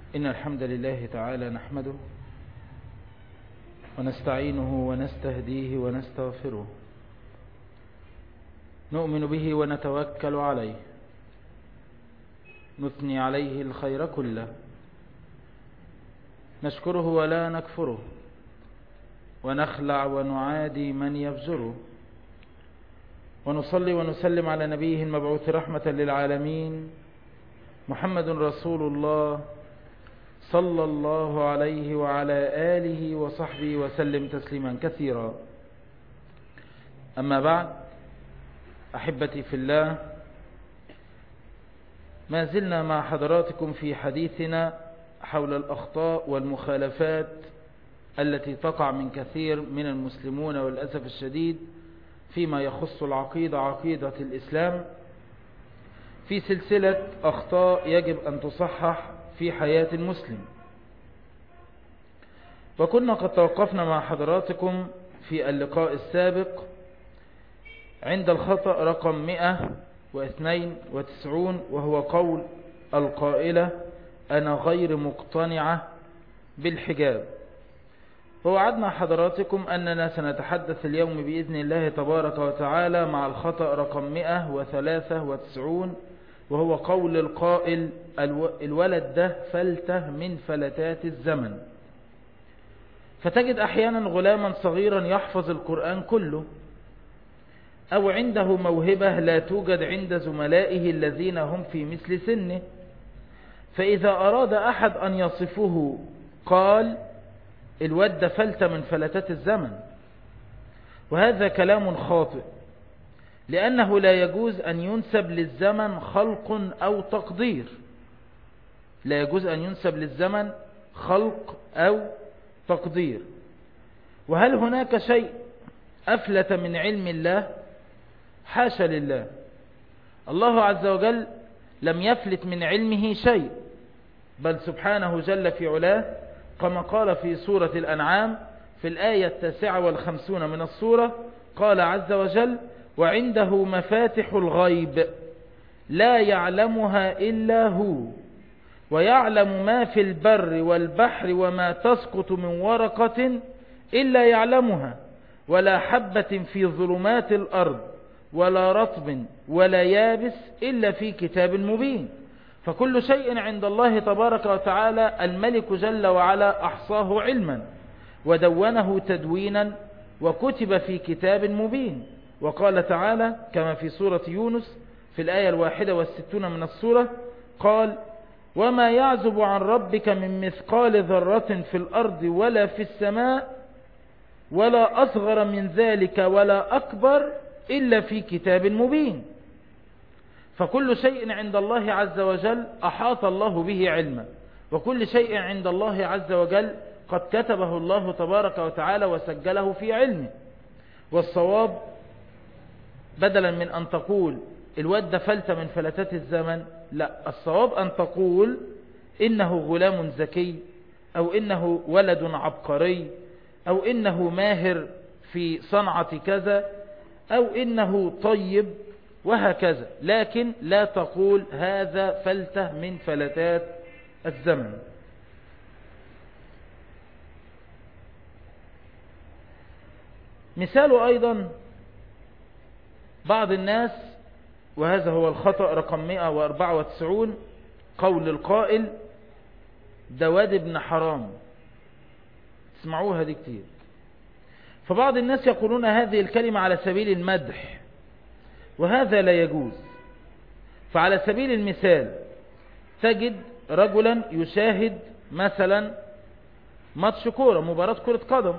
إن الحمد لله تعالى نحمده ونستعينه ونستهديه ونستغفره نؤمن به ونتوكل عليه نثني عليه الخير كله نشكره ولا نكفره ونخلع ونعادي من يفجره ونصلي ونسلم على نبيه المبعوث رحمة للعالمين محمد رسول الله صلى الله عليه وعلى آله وصحبه وسلم تسليما كثيرا أما بعد أحبتي في الله ما زلنا مع حضراتكم في حديثنا حول الأخطاء والمخالفات التي تقع من كثير من المسلمون والأسف الشديد فيما يخص العقيدة عقيدة الإسلام في سلسلة أخطاء يجب أن تصحح في حياة المسلم وكنا قد توقفنا مع حضراتكم في اللقاء السابق عند الخطأ رقم 192 وهو قول القائلة أنا غير مقتنعة بالحجاب ووعدنا حضراتكم أننا سنتحدث اليوم بإذن الله تبارك وتعالى مع الخطأ رقم 193 وهو قول القائل الولد ده فلته من فلتات الزمن فتجد أحيانا غلاما صغيرا يحفظ القرآن كله أو عنده موهبة لا توجد عند زملائه الذين هم في مثل سنه فإذا أراد أحد أن يصفه قال الود فلت من فلتات الزمن وهذا كلام خاطئ لأنه لا يجوز أن ينسب للزمن خلق أو تقدير لا يجوز أن ينسب للزمن خلق أو تقدير وهل هناك شيء أفلت من علم الله حاشا لله الله عز وجل لم يفلت من علمه شيء بل سبحانه جل في علاه كما قال في سورة الأنعام في الآية التاسعة والخمسون من السورة قال عز وجل وعنده مفاتح الغيب لا يعلمها إلا هو ويعلم ما في البر والبحر وما تسقط من ورقة إلا يعلمها ولا حبة في ظلمات الأرض ولا رطب ولا يابس إلا في كتاب مبين فكل شيء عند الله تبارك وتعالى الملك جل وعلا أحصاه علما ودونه تدوينا وكتب في كتاب مبين وقال تعالى كما في سورة يونس في الآية الواحدة والستون من السورة قال وما يعزب عن ربك من مثقال ذرة في الأرض ولا في السماء ولا أصغر من ذلك ولا أكبر إلا في كتاب مبين فكل شيء عند الله عز وجل أحاط الله به علما وكل شيء عند الله عز وجل قد كتبه الله تبارك وتعالى وسجله في علمه والصواب بدلا من أن تقول الود فلت من فلتات الزمن لا الصواب أن تقول إنه غلام ذكي أو إنه ولد عبقري أو إنه ماهر في صنعة كذا أو إنه طيب وهكذا لكن لا تقول هذا فلته من فلتات الزمن مثال أيضا بعض الناس وهذا هو الخطأ رقم 194 قول القائل دواد ابن حرام اسمعوها دي كتير فبعض الناس يقولون هذه الكلمة على سبيل المدح وهذا لا يجوز فعلى سبيل المثال تجد رجلا يشاهد مثلا ماتش كورة مباراة كرة قدم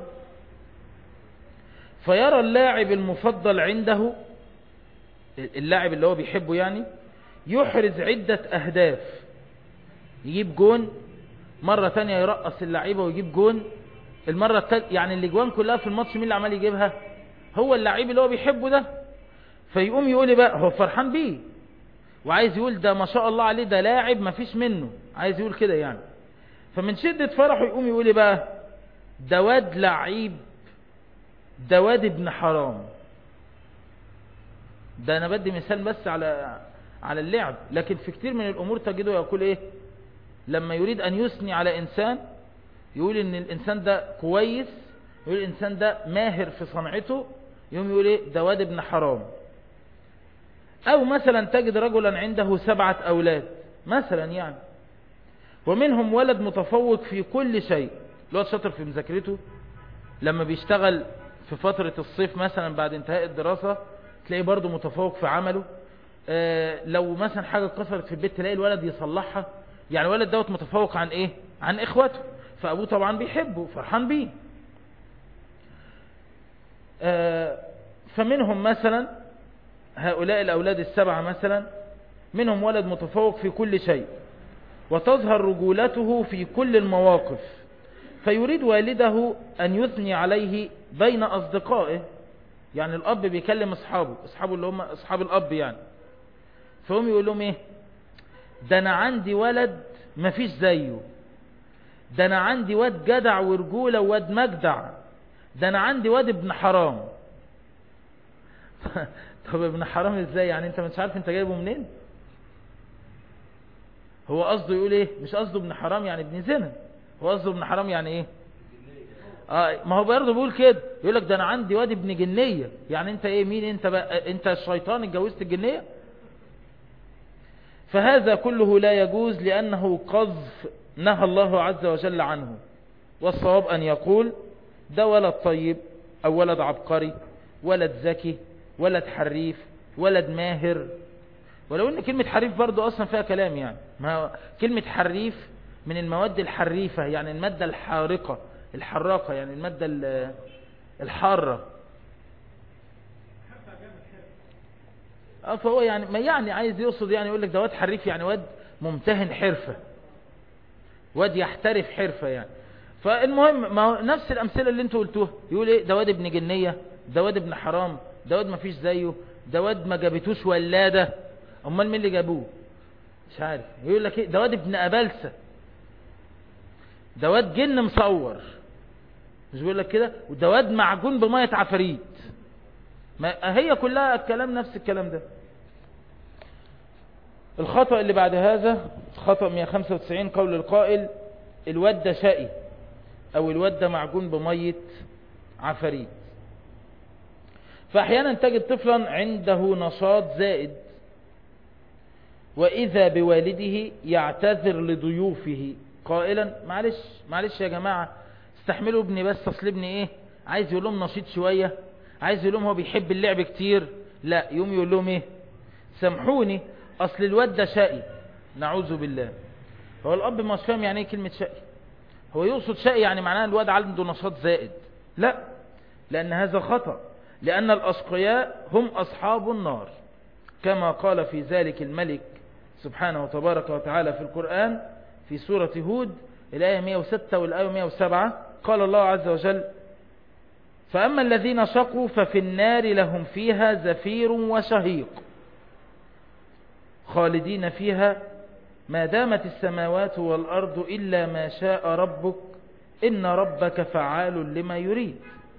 فيرى اللاعب المفضل عنده اللاعب اللي هو بيحبه يعني يحرز عدة أهداف يجيب جون مرة تانية يرقص اللعيبة ويجيب جون المرة التالية يعني اللي جوان كلها في الماتش مين اللي عمال يجيبها هو اللعيب اللي هو بيحبه ده فيقوم يقول لي بقى هو فرحان بيه وعايز يقول ده ما شاء الله عليه ده لاعب ما فيش منه عايز يقول كده يعني فمن شدة فرحه يقوم يقول لي بقى ده واد لعيب ده واد ابن حرام ده انا بدي مثال بس على على اللعب لكن في كتير من الامور تجده يقول ايه لما يريد أن يثني على إنسان يقول إن الإنسان ده كويس يقول الإنسان ده ماهر في صنعته يوم يقول إيه ده واد ابن حرام أو مثلا تجد رجلا عنده سبعة أولاد مثلا يعني ومنهم ولد متفوق في كل شيء الواد شاطر في مذاكرته لما بيشتغل في فترة الصيف مثلا بعد انتهاء الدراسة تلاقيه برضه متفوق في عمله آه لو مثلا حاجة اتكسرت في البيت تلاقي الولد يصلحها يعني الولد دوت متفوق عن ايه عن اخوته فابوه طبعا بيحبه فرحان بيه آه فمنهم مثلا هؤلاء الاولاد السبعة مثلا منهم ولد متفوق في كل شيء وتظهر رجولته في كل المواقف فيريد والده أن يثني عليه بين أصدقائه يعني الأب بيكلم أصحابه أصحابه اللي هم أصحاب الأب يعني فهم يقول لهم إيه ده أنا عندي ولد مفيش زيه ده أنا عندي واد جدع ورجولة وواد مجدع ده أنا عندي واد ابن حرام طب ابن حرام ازاي يعني انت مش عارف انت جايبه منين هو قصده يقول ايه مش قصده ابن حرام يعني ابن زنا هو قصده ابن حرام يعني ايه اه ما هو برضه بيقول كده يقول لك ده انا عندي واد ابن جنيه يعني انت ايه مين انت بقى انت الشيطان اتجوزت الجنيه فهذا كله لا يجوز لانه قذف نهى الله عز وجل عنه والصواب ان يقول ده ولد طيب او ولد عبقري ولد ذكي ولد حريف ولد ماهر ولو ان كلمة حريف برضو اصلا فيها كلام يعني ما كلمة حريف من المواد الحريفة يعني المادة الحارقة الحراقة يعني المادة الحارة اه فهو يعني ما يعني عايز يقصد يعني يقول لك ده واد حريف يعني واد ممتهن حرفة واد يحترف حرفة يعني فالمهم ما هو نفس الامثلة اللي انتوا قلتوها يقول ايه ده واد ابن جنية ده واد ابن حرام ده واد ما فيش زيه ده واد ما جابتوش ولادة امال مين اللي جابوه مش عارف يقول لك ايه ده واد ابن ابلسه ده واد جن مصور مش بيقول لك كده وده واد معجون بميه عفاريت ما هي كلها الكلام نفس الكلام ده الخطأ اللي بعد هذا خطأ 195 قول القائل الواد ده شقي او الواد ده معجون بميه عفاريت فاحيانا تجد طفلا عنده نشاط زائد وإذا بوالده يعتذر لضيوفه قائلا معلش معلش يا جماعة استحملوا ابني بس اصل ابني ايه عايز يقول لهم نشيط شوية عايز يقول لهم هو بيحب اللعب كتير لا يوم يقول لهم ايه سامحوني اصل الواد ده شقي نعوذ بالله هو الاب مش فاهم يعني ايه كلمة شقي هو يقصد شقي يعني معناه الواد عنده نشاط زائد لا لان هذا خطأ لان الاشقياء هم اصحاب النار كما قال في ذلك الملك سبحانه وتبارك وتعالى في القرآن في سورة هود الآية 106 والآية 107 قال الله عز وجل فأما الذين شقوا ففي النار لهم فيها زفير وشهيق خالدين فيها ما دامت السماوات والأرض إلا ما شاء ربك إن ربك فعال لما يريد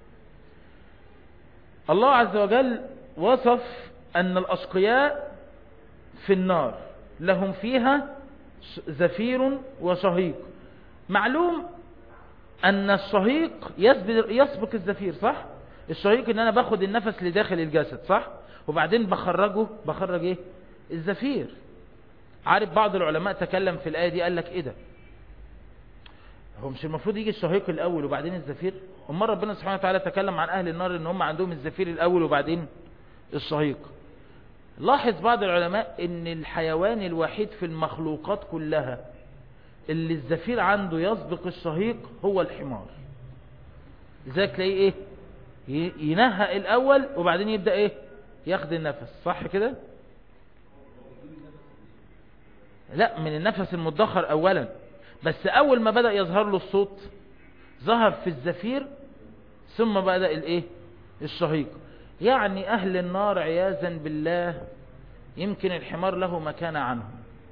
الله عز وجل وصف أن الأشقياء في النار لهم فيها زفير وشهيق معلوم أن الشهيق يسبق, يسبق الزفير صح الشهيق ان انا باخد النفس لداخل الجسد صح وبعدين بخرجه بخرج ايه الزفير عارف بعض العلماء تكلم في الآية دي قال لك ايه ده هو مش المفروض يجي الشهيق الاول وبعدين الزفير امال ربنا سبحانه وتعالى تكلم عن اهل النار ان هم عندهم الزفير الاول وبعدين الشهيق لاحظ بعض العلماء ان الحيوان الوحيد في المخلوقات كلها اللي الزفير عنده يسبق الشهيق هو الحمار لذلك تلاقيه ايه ينهى الاول وبعدين يبدأ ايه ياخد النفس صح كده لا من النفس المدخر اولا بس اول ما بدأ يظهر له الصوت ظهر في الزفير ثم بدأ الايه الشهيق يعني اهل النار عياذا بالله يمكن الحمار له مكان عنهم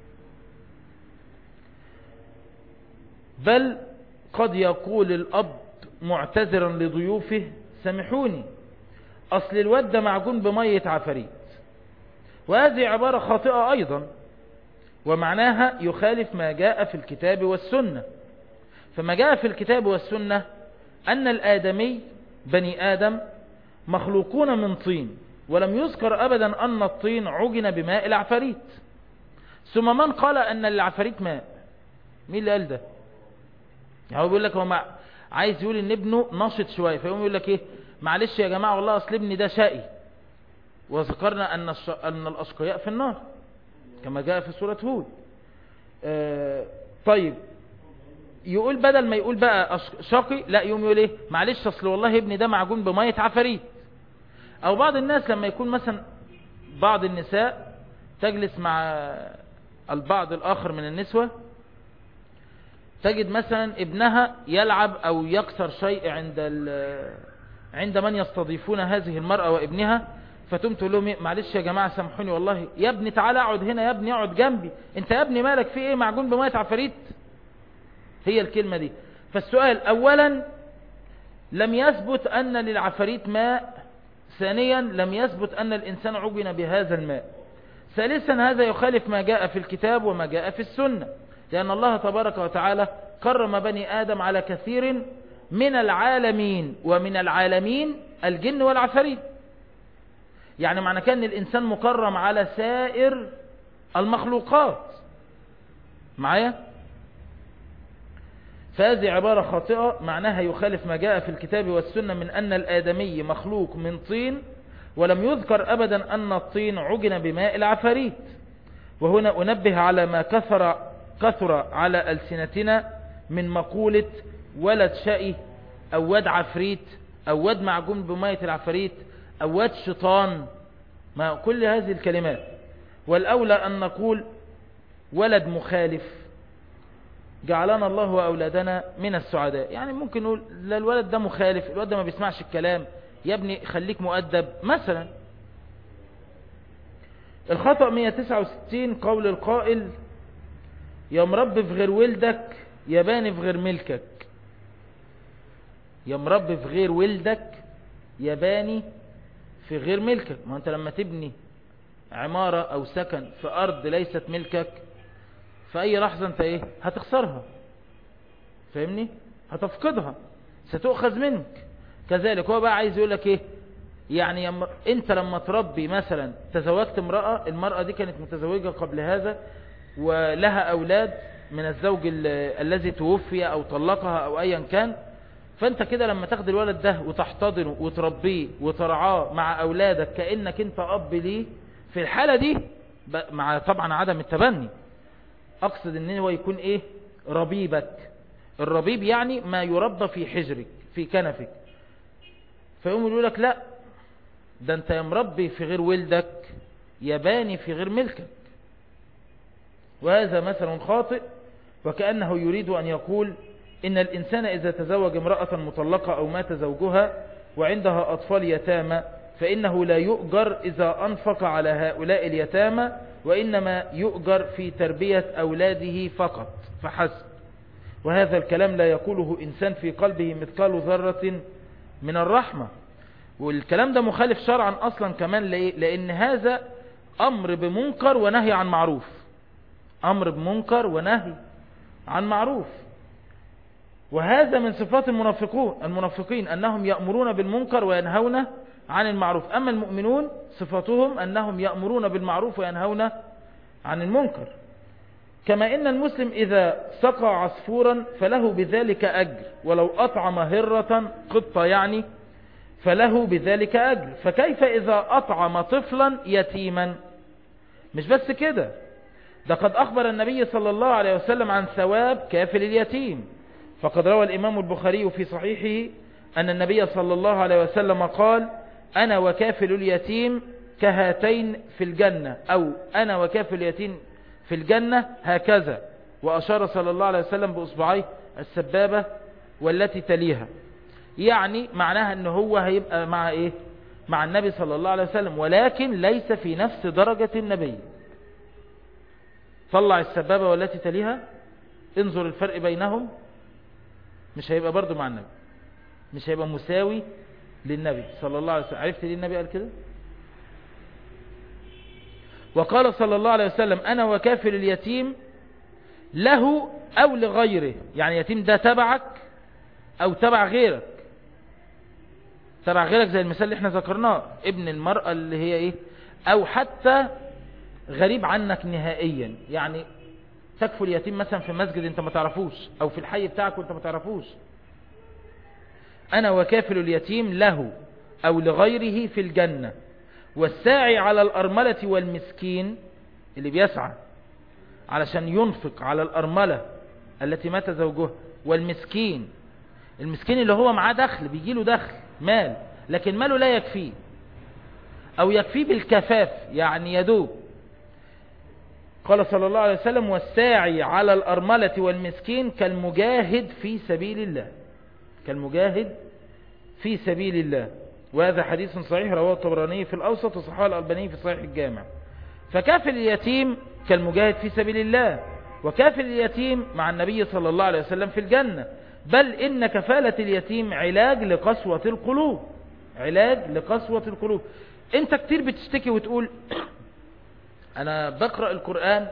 بل قد يقول الاب معتذرا لضيوفه سامحوني اصل الواد ده معجون بمية عفاريت وهذه عبارة خاطئة ايضا ومعناها يخالف ما جاء في الكتاب والسنة فما جاء في الكتاب والسنة أن الآدمي بني آدم مخلوقون من طين ولم يذكر أبدا أن الطين عجن بماء العفاريت ثم من قال أن العفاريت ماء مين اللي قال ده يعني هو بيقول لك هو مع... عايز يقول ان ابنه نشط شوية فيقوم يقول لك ايه معلش يا جماعة والله اصل ابني ده شقي وذكرنا ان, الش... أن الاشقياء في النار كما جاء في سورة هود آه... طيب يقول بدل ما يقول بقى شقي لا يقوم يقول ايه معلش اصل والله ابني ده معجون بمية عفاريت او بعض الناس لما يكون مثلا بعض النساء تجلس مع البعض الاخر من النسوة تجد مثلا ابنها يلعب او يكسر شيء عند عند من يستضيفون هذه المرأة وابنها فتم تقول لهم معلش يا جماعة سامحوني والله يا ابني تعالى اقعد هنا يا ابني اقعد جنبي انت يا ابني مالك في ايه معجون بمية عفاريت هي الكلمة دي فالسؤال اولا لم يثبت ان للعفاريت ماء ثانيا لم يثبت ان الانسان عجن بهذا الماء ثالثا هذا يخالف ما جاء في الكتاب وما جاء في السنة لأن الله تبارك وتعالى كرم بني آدم على كثير من العالمين ومن العالمين الجن والعفاريت يعني معنى كان الإنسان مكرم على سائر المخلوقات معايا فهذه عبارة خاطئة معناها يخالف ما جاء في الكتاب والسنة من أن الآدمي مخلوق من طين ولم يذكر أبدا أن الطين عجن بماء العفاريت وهنا أنبه على ما كثر كثر على ألسنتنا من مقولة ولد شقي أو واد عفريت أو واد معجون بمية العفريت أو واد شيطان ما كل هذه الكلمات والأولى أن نقول ولد مخالف جعلنا الله وأولادنا من السعداء يعني ممكن نقول لا الولد ده مخالف الولد ده ما بيسمعش الكلام يا ابني خليك مؤدب مثلا الخطأ 169 قول القائل يا مربي في غير ولدك يا باني في غير ملكك يا مربي في غير ولدك يا باني في غير ملكك ما انت لما تبني عمارة او سكن في ارض ليست ملكك في اي لحظة انت ايه هتخسرها فاهمني هتفقدها ستؤخذ منك كذلك هو بقى عايز يقولك ايه يعني يم... انت لما تربي مثلا تزوجت امرأة المرأة دي كانت متزوجة قبل هذا ولها أولاد من الزوج الذي توفي أو طلقها أو أيا كان فأنت كده لما تاخد الولد ده وتحتضنه وتربيه وترعاه مع أولادك كأنك أنت أب ليه في الحالة دي مع طبعا عدم التبني أقصد أن هو يكون إيه ربيبك الربيب يعني ما يربى في حجرك في كنفك فيقوم يقول لك لا ده أنت يا مربي في غير ولدك يباني في غير ملكك وهذا مثل خاطئ وكأنه يريد أن يقول إن الإنسان إذا تزوج امرأة مطلقة أو مات زوجها وعندها أطفال يتامى فإنه لا يؤجر إذا أنفق على هؤلاء اليتامى وإنما يؤجر في تربية أولاده فقط فحسب وهذا الكلام لا يقوله إنسان في قلبه مثقال ذرة من الرحمة والكلام ده مخالف شرعا أصلا كمان لإيه؟ لأن هذا أمر بمنكر ونهي عن معروف أمر بمنكر ونهي عن معروف وهذا من صفات المنافقون المنافقين أنهم يأمرون بالمنكر وينهون عن المعروف أما المؤمنون صفاتهم أنهم يأمرون بالمعروف وينهون عن المنكر كما إن المسلم إذا سقى عصفورا فله بذلك أجر ولو أطعم هرة قطة يعني فله بذلك أجر فكيف إذا أطعم طفلا يتيما مش بس كده ده قد أخبر النبي صلى الله عليه وسلم عن ثواب كافل اليتيم فقد روى الإمام البخاري في صحيحه أن النبي صلى الله عليه وسلم قال أنا وكافل اليتيم كهاتين في الجنة أو أنا وكافل اليتيم في الجنة هكذا وأشار صلى الله عليه وسلم بأصبعيه السبابة والتي تليها يعني معناها أنه هو هيبقى مع إيه مع النبي صلى الله عليه وسلم ولكن ليس في نفس درجة النبي طلع السبابة والتي تليها انظر الفرق بينهم مش هيبقى برضو مع النبي مش هيبقى مساوي للنبي صلى الله عليه وسلم عرفت ليه النبي قال كده وقال صلى الله عليه وسلم أنا وكافل اليتيم له أو لغيره يعني يتيم ده تبعك أو تبع غيرك تبع غيرك زي المثال اللي احنا ذكرناه ابن المرأة اللي هي ايه او حتى غريب عنك نهائيا يعني تكفل يتيم مثلا في مسجد انت ما تعرفوش او في الحي بتاعك وانت ما تعرفوش انا وكافل اليتيم له او لغيره في الجنة والساعي على الارملة والمسكين اللي بيسعى علشان ينفق على الارملة التي مات زوجها والمسكين المسكين اللي هو معاه دخل بيجيله دخل مال لكن ماله لا يكفيه او يكفيه بالكفاف يعني يدوب قال صلى الله عليه وسلم والساعي على الأرملة والمسكين كالمجاهد في سبيل الله كالمجاهد في سبيل الله وهذا حديث صحيح رواه الطبراني في الأوسط وصححه الألباني في صحيح الجامع فكافل اليتيم كالمجاهد في سبيل الله وكافل اليتيم مع النبي صلى الله عليه وسلم في الجنة بل إن كفالة اليتيم علاج لقسوة القلوب علاج لقسوة القلوب انت كتير بتشتكي وتقول انا بقرأ القرآن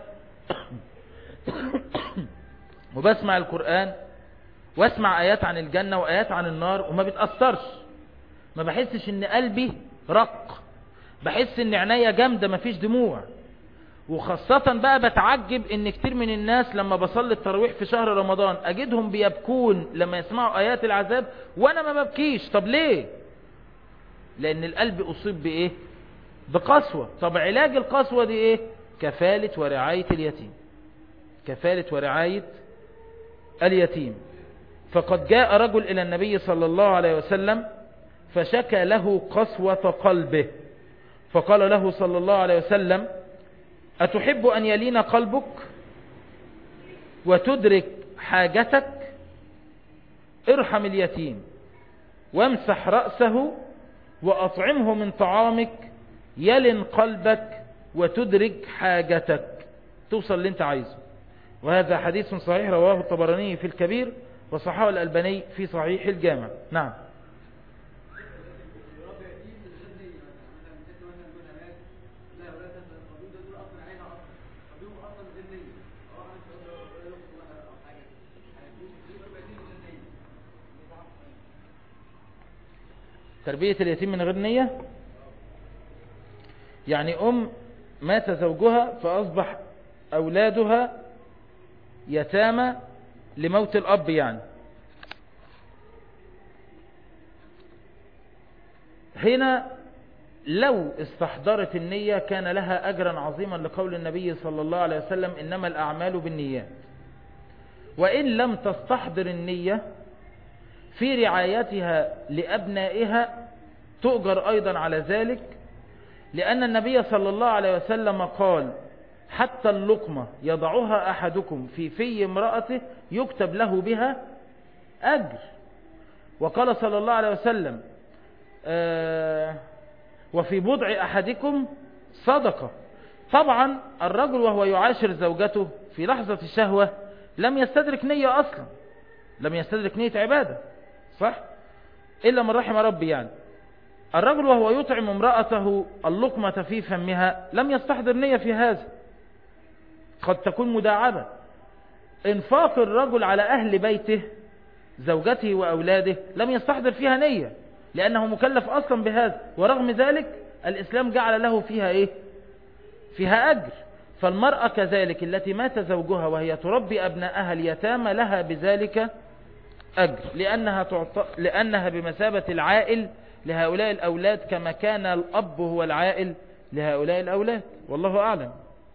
وبسمع القرآن واسمع ايات عن الجنة وايات عن النار وما بتأثرش ما بحسش ان قلبي رق بحس ان عينيا جامدة ما فيش دموع وخاصة بقى بتعجب ان كتير من الناس لما بصلي التراويح في شهر رمضان اجدهم بيبكون لما يسمعوا ايات العذاب وانا ما ببكيش طب ليه لان القلب اصيب بايه بقسوة طب علاج القسوة دي ايه كفالة ورعاية اليتيم كفالة ورعاية اليتيم فقد جاء رجل الى النبي صلى الله عليه وسلم فشكى له قسوة قلبه فقال له صلى الله عليه وسلم أتحب أن يلين قلبك وتدرك حاجتك ارحم اليتيم وامسح رأسه وأطعمه من طعامك يلن قلبك وتدرك حاجتك توصل اللي انت عايزه وهذا حديث صحيح رواه الطبراني في الكبير وصححه الألباني في صحيح الجامع نعم تربية اليتيم من غير نية يعني أم مات زوجها فأصبح أولادها يتامى لموت الأب يعني هنا لو استحضرت النية كان لها أجرا عظيما لقول النبي صلى الله عليه وسلم إنما الأعمال بالنيات وإن لم تستحضر النية في رعايتها لأبنائها تؤجر أيضا على ذلك لأن النبي صلى الله عليه وسلم قال حتى اللقمة يضعها أحدكم في في امرأته يكتب له بها أجر وقال صلى الله عليه وسلم آه وفي بضع أحدكم صدقة طبعا الرجل وهو يعاشر زوجته في لحظة الشهوة لم يستدرك نية أصلا لم يستدرك نية عبادة صح إلا من رحم ربي يعني الرجل وهو يطعم امرأته اللقمة في فمها لم يستحضر نية في هذا قد تكون مداعبة انفاق الرجل على أهل بيته زوجته وأولاده لم يستحضر فيها نية لأنه مكلف أصلا بهذا ورغم ذلك الإسلام جعل له فيها إيه فيها أجر فالمرأة كذلك التي مات زوجها وهي تربي أبناءها اليتامى لها بذلك أجر لأنها, تعط... لأنها بمثابة العائل لهؤلاء الأولاد كما كان الأب هو العائل لهؤلاء الأولاد والله أعلم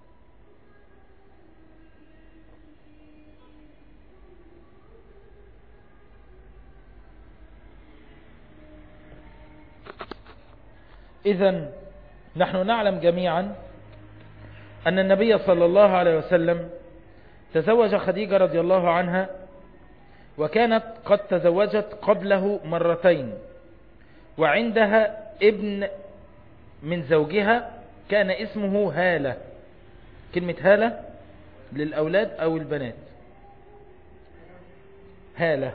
إذا نحن نعلم جميعا أن النبي صلى الله عليه وسلم تزوج خديجة رضي الله عنها وكانت قد تزوجت قبله مرتين وعندها ابن من زوجها كان اسمه هالة كلمة هالة للأولاد أو البنات هالة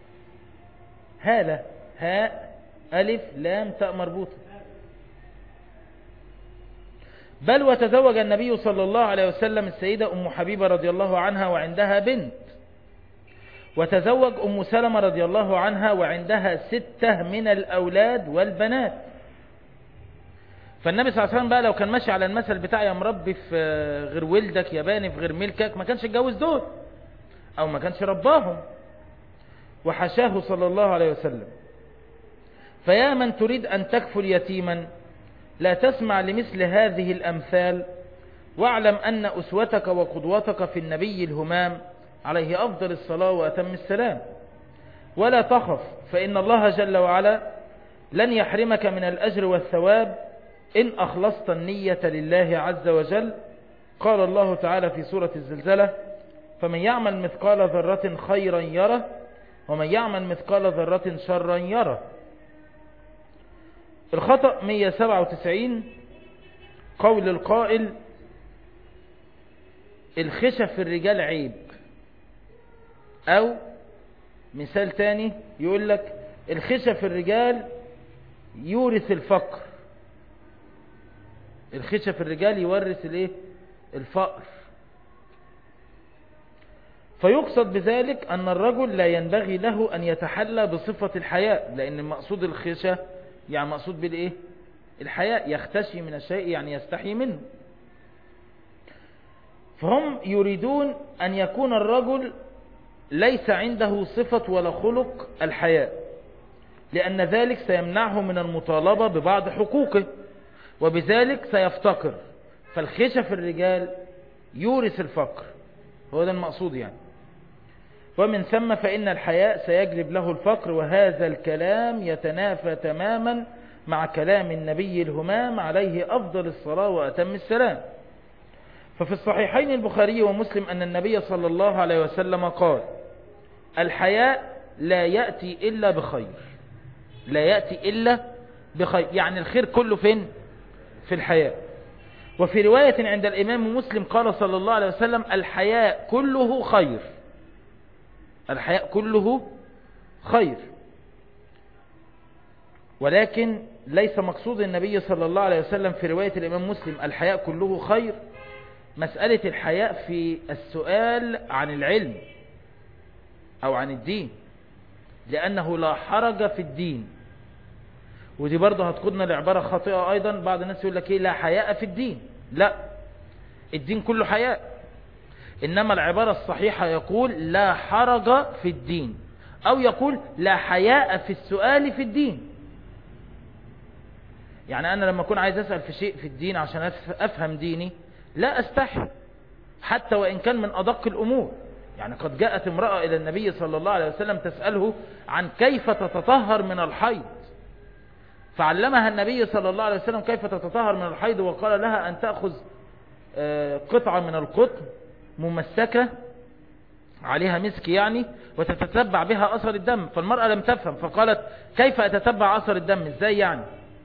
هالة هاء ألف لام تاء مربوطة بل وتزوج النبي صلى الله عليه وسلم السيدة أم حبيبة رضي الله عنها وعندها بنت وتزوج أم سلمة رضي الله عنها وعندها ستة من الأولاد والبنات فالنبي صلى الله عليه وسلم بقى لو كان ماشي على المثل بتاع يا مربي في غير ولدك يا باني في غير ملكك ما كانش اتجوز دول او ما كانش رباهم وحشاه صلى الله عليه وسلم فيا من تريد ان تكفل يتيما لا تسمع لمثل هذه الامثال واعلم ان اسوتك وقدوتك في النبي الهمام عليه افضل الصلاة واتم السلام ولا تخف فان الله جل وعلا لن يحرمك من الاجر والثواب إن أخلصت النية لله عز وجل قال الله تعالى في سورة الزلزلة فمن يعمل مثقال ذرة خيرا يره ومن يعمل مثقال ذرة شرا يره الخطأ 197 قول القائل الخشة في الرجال عيب أو مثال تاني يقول لك الخشة في الرجال يورث الفقر الخشة في الرجال يورث الايه الفقر فيقصد بذلك ان الرجل لا ينبغي له ان يتحلى بصفة الحياء لان مقصود الخشة يعني مقصود بالايه الحياء يختشي من الشيء يعني يستحي منه فهم يريدون ان يكون الرجل ليس عنده صفة ولا خلق الحياء لان ذلك سيمنعه من المطالبة ببعض حقوقه وبذلك سيفتقر فالخشة في الرجال يورث الفقر هو ده المقصود يعني ومن ثم فإن الحياء سيجلب له الفقر وهذا الكلام يتنافى تماما مع كلام النبي الهمام عليه أفضل الصلاة وأتم السلام ففي الصحيحين البخاري ومسلم أن النبي صلى الله عليه وسلم قال الحياء لا يأتي إلا بخير لا يأتي إلا بخير يعني الخير كله فين في الحياء وفي رواية عند الإمام مسلم قال صلى الله عليه وسلم الحياء كله خير الحياء كله خير ولكن ليس مقصود النبي صلى الله عليه وسلم في رواية الإمام مسلم الحياء كله خير مسألة الحياء في السؤال عن العلم أو عن الدين لأنه لا حرج في الدين ودي برضه هتقودنا لعبارة خاطئة أيضا بعض الناس يقول لك إيه لا حياء في الدين لا الدين كله حياء إنما العبارة الصحيحة يقول لا حرج في الدين أو يقول لا حياء في السؤال في الدين يعني أنا لما أكون عايز أسأل في شيء في الدين عشان أفهم ديني لا أستحي حتى وإن كان من أدق الأمور يعني قد جاءت امرأة إلى النبي صلى الله عليه وسلم تسأله عن كيف تتطهر من الحيض فعلمها النبي صلى الله عليه وسلم كيف تتطهر من الحيض وقال لها أن تأخذ قطعة من القطن ممسكة عليها مسك يعني وتتتبع بها أثر الدم فالمرأة لم تفهم فقالت كيف أتتبع أثر الدم ازاي يعني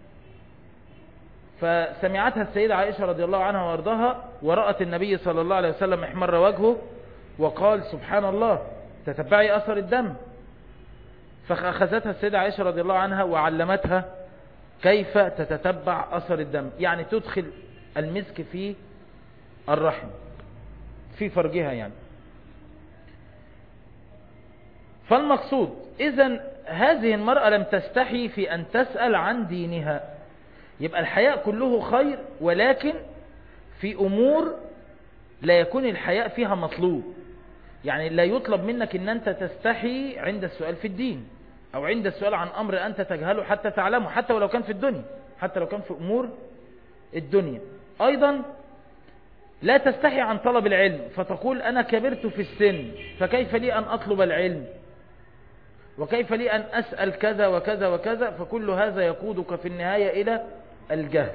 فسمعتها السيدة عائشة رضي الله عنها وارضاها ورأت النبي صلى الله عليه وسلم احمر وجهه وقال سبحان الله تتبعي أثر الدم فأخذتها السيدة عائشة رضي الله عنها وعلمتها كيف تتتبع أثر الدم يعني تدخل المسك في الرحم في فرجها يعني فالمقصود إذا هذه المرأة لم تستحي في أن تسأل عن دينها يبقى الحياء كله خير ولكن في أمور لا يكون الحياء فيها مطلوب يعني لا يطلب منك أن أنت تستحي عند السؤال في الدين أو عند السؤال عن أمر أنت تجهله حتى تعلمه حتى ولو كان في الدنيا حتى لو كان في أمور الدنيا أيضا لا تستحي عن طلب العلم فتقول أنا كبرت في السن فكيف لي أن أطلب العلم وكيف لي أن أسأل كذا وكذا وكذا فكل هذا يقودك في النهاية إلى الجهل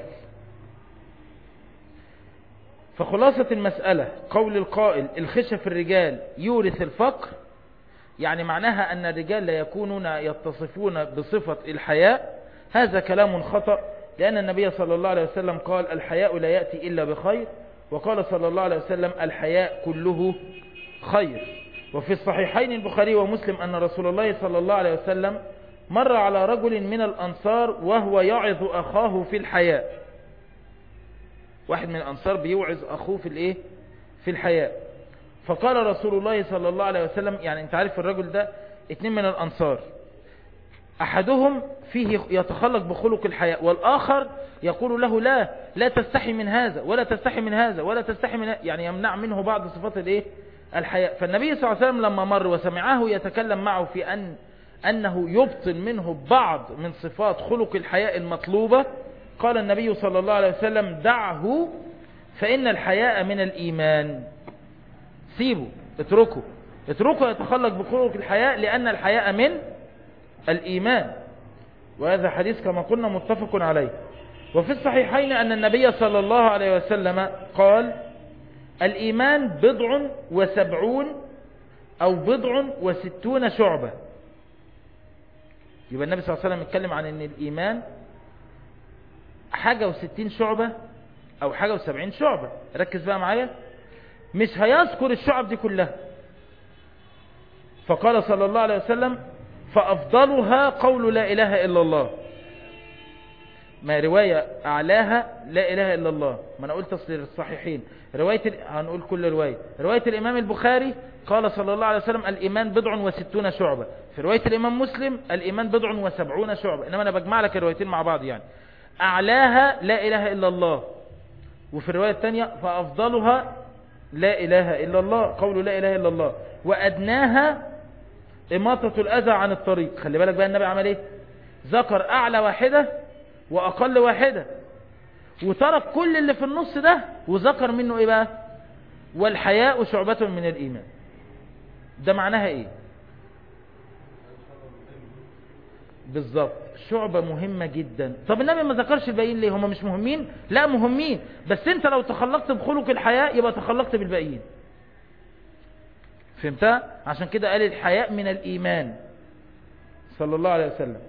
فخلاصة المسألة قول القائل الخشة في الرجال يورث الفقر يعني معناها أن الرجال لا يكونون يتصفون بصفة الحياء هذا كلام خطأ لأن النبي صلى الله عليه وسلم قال الحياء لا يأتي إلا بخير وقال صلى الله عليه وسلم الحياء كله خير وفي الصحيحين البخاري ومسلم أن رسول الله صلى الله عليه وسلم مر على رجل من الأنصار وهو يعظ أخاه في الحياء واحد من الأنصار بيوعظ أخوه في الإيه في الحياء فقال رسول الله صلى الله عليه وسلم يعني انت عارف الرجل ده اتنين من الأنصار أحدهم فيه يتخلق بخلق الحياء والآخر يقول له لا لا تستحي من هذا ولا تستحي من هذا ولا تستحي من هذا يعني يمنع منه بعض صفات الايه الحياء فالنبي صلى الله عليه وسلم لما مر وسمعه يتكلم معه في أن أنه يبطل منه بعض من صفات خلق الحياء المطلوبة قال النبي صلى الله عليه وسلم دعه فإن الحياء من الإيمان سيبه اتركه اتركه يتخلق بخلق الحياء لأن الحياء من الإيمان وهذا حديث كما قلنا متفق عليه وفي الصحيحين أن النبي صلى الله عليه وسلم قال الإيمان بضع وسبعون أو بضع وستون شعبة يبقى النبي صلى الله عليه وسلم يتكلم عن أن الإيمان حاجة وستين شعبة أو حاجة وسبعين شعبة ركز بقى معايا مش هيذكر الشعب دي كلها فقال صلى الله عليه وسلم فأفضلها قول لا إله إلا الله ما رواية أعلاها لا إله إلا الله ما أنا قلت أصل الصحيحين رواية ال... هنقول كل رواية رواية الإمام البخاري قال صلى الله عليه وسلم الإيمان بضع وستون شعبة في رواية الإمام مسلم الإيمان بضع وسبعون شعبة إنما أنا بجمع لك الروايتين مع بعض يعني أعلاها لا إله إلا الله وفي الرواية الثانية فأفضلها لا إله إلا الله قول لا إله إلا الله وأدناها إماطة الأذى عن الطريق خلي بالك بقى النبي عمل إيه ذكر أعلى واحدة وأقل واحدة وترك كل اللي في النص ده وذكر منه إيه بقى والحياء شعبة من الإيمان ده معناها إيه بالظبط شعبة مهمة جدا طب النبي ما ذكرش الباقيين ليه هم مش مهمين لا مهمين بس انت لو تخلقت بخلق الحياء يبقى تخلقت بالباقيين فهمتها عشان كده قال الحياء من الإيمان صلى الله عليه وسلم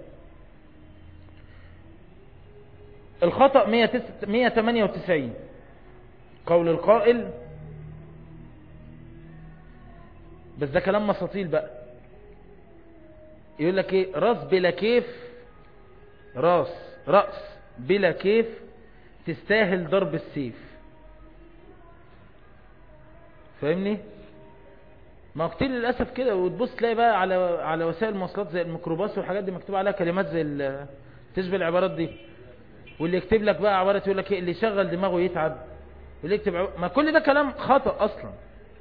الخطأ 198 قول القائل بس ده كلام مساطيل بقى يقول لك ايه راس بلا كيف راس رأس بلا كيف تستاهل ضرب السيف فاهمني ما كتير للأسف كده وتبص تلاقي بقى على على وسائل المواصلات زي الميكروباص والحاجات دي مكتوب عليها كلمات زي تشبه العبارات دي واللي يكتب لك بقى عبارات يقول لك ايه اللي يشغل دماغه يتعب واللي يكتب عب... ما كل ده كلام خطأ أصلا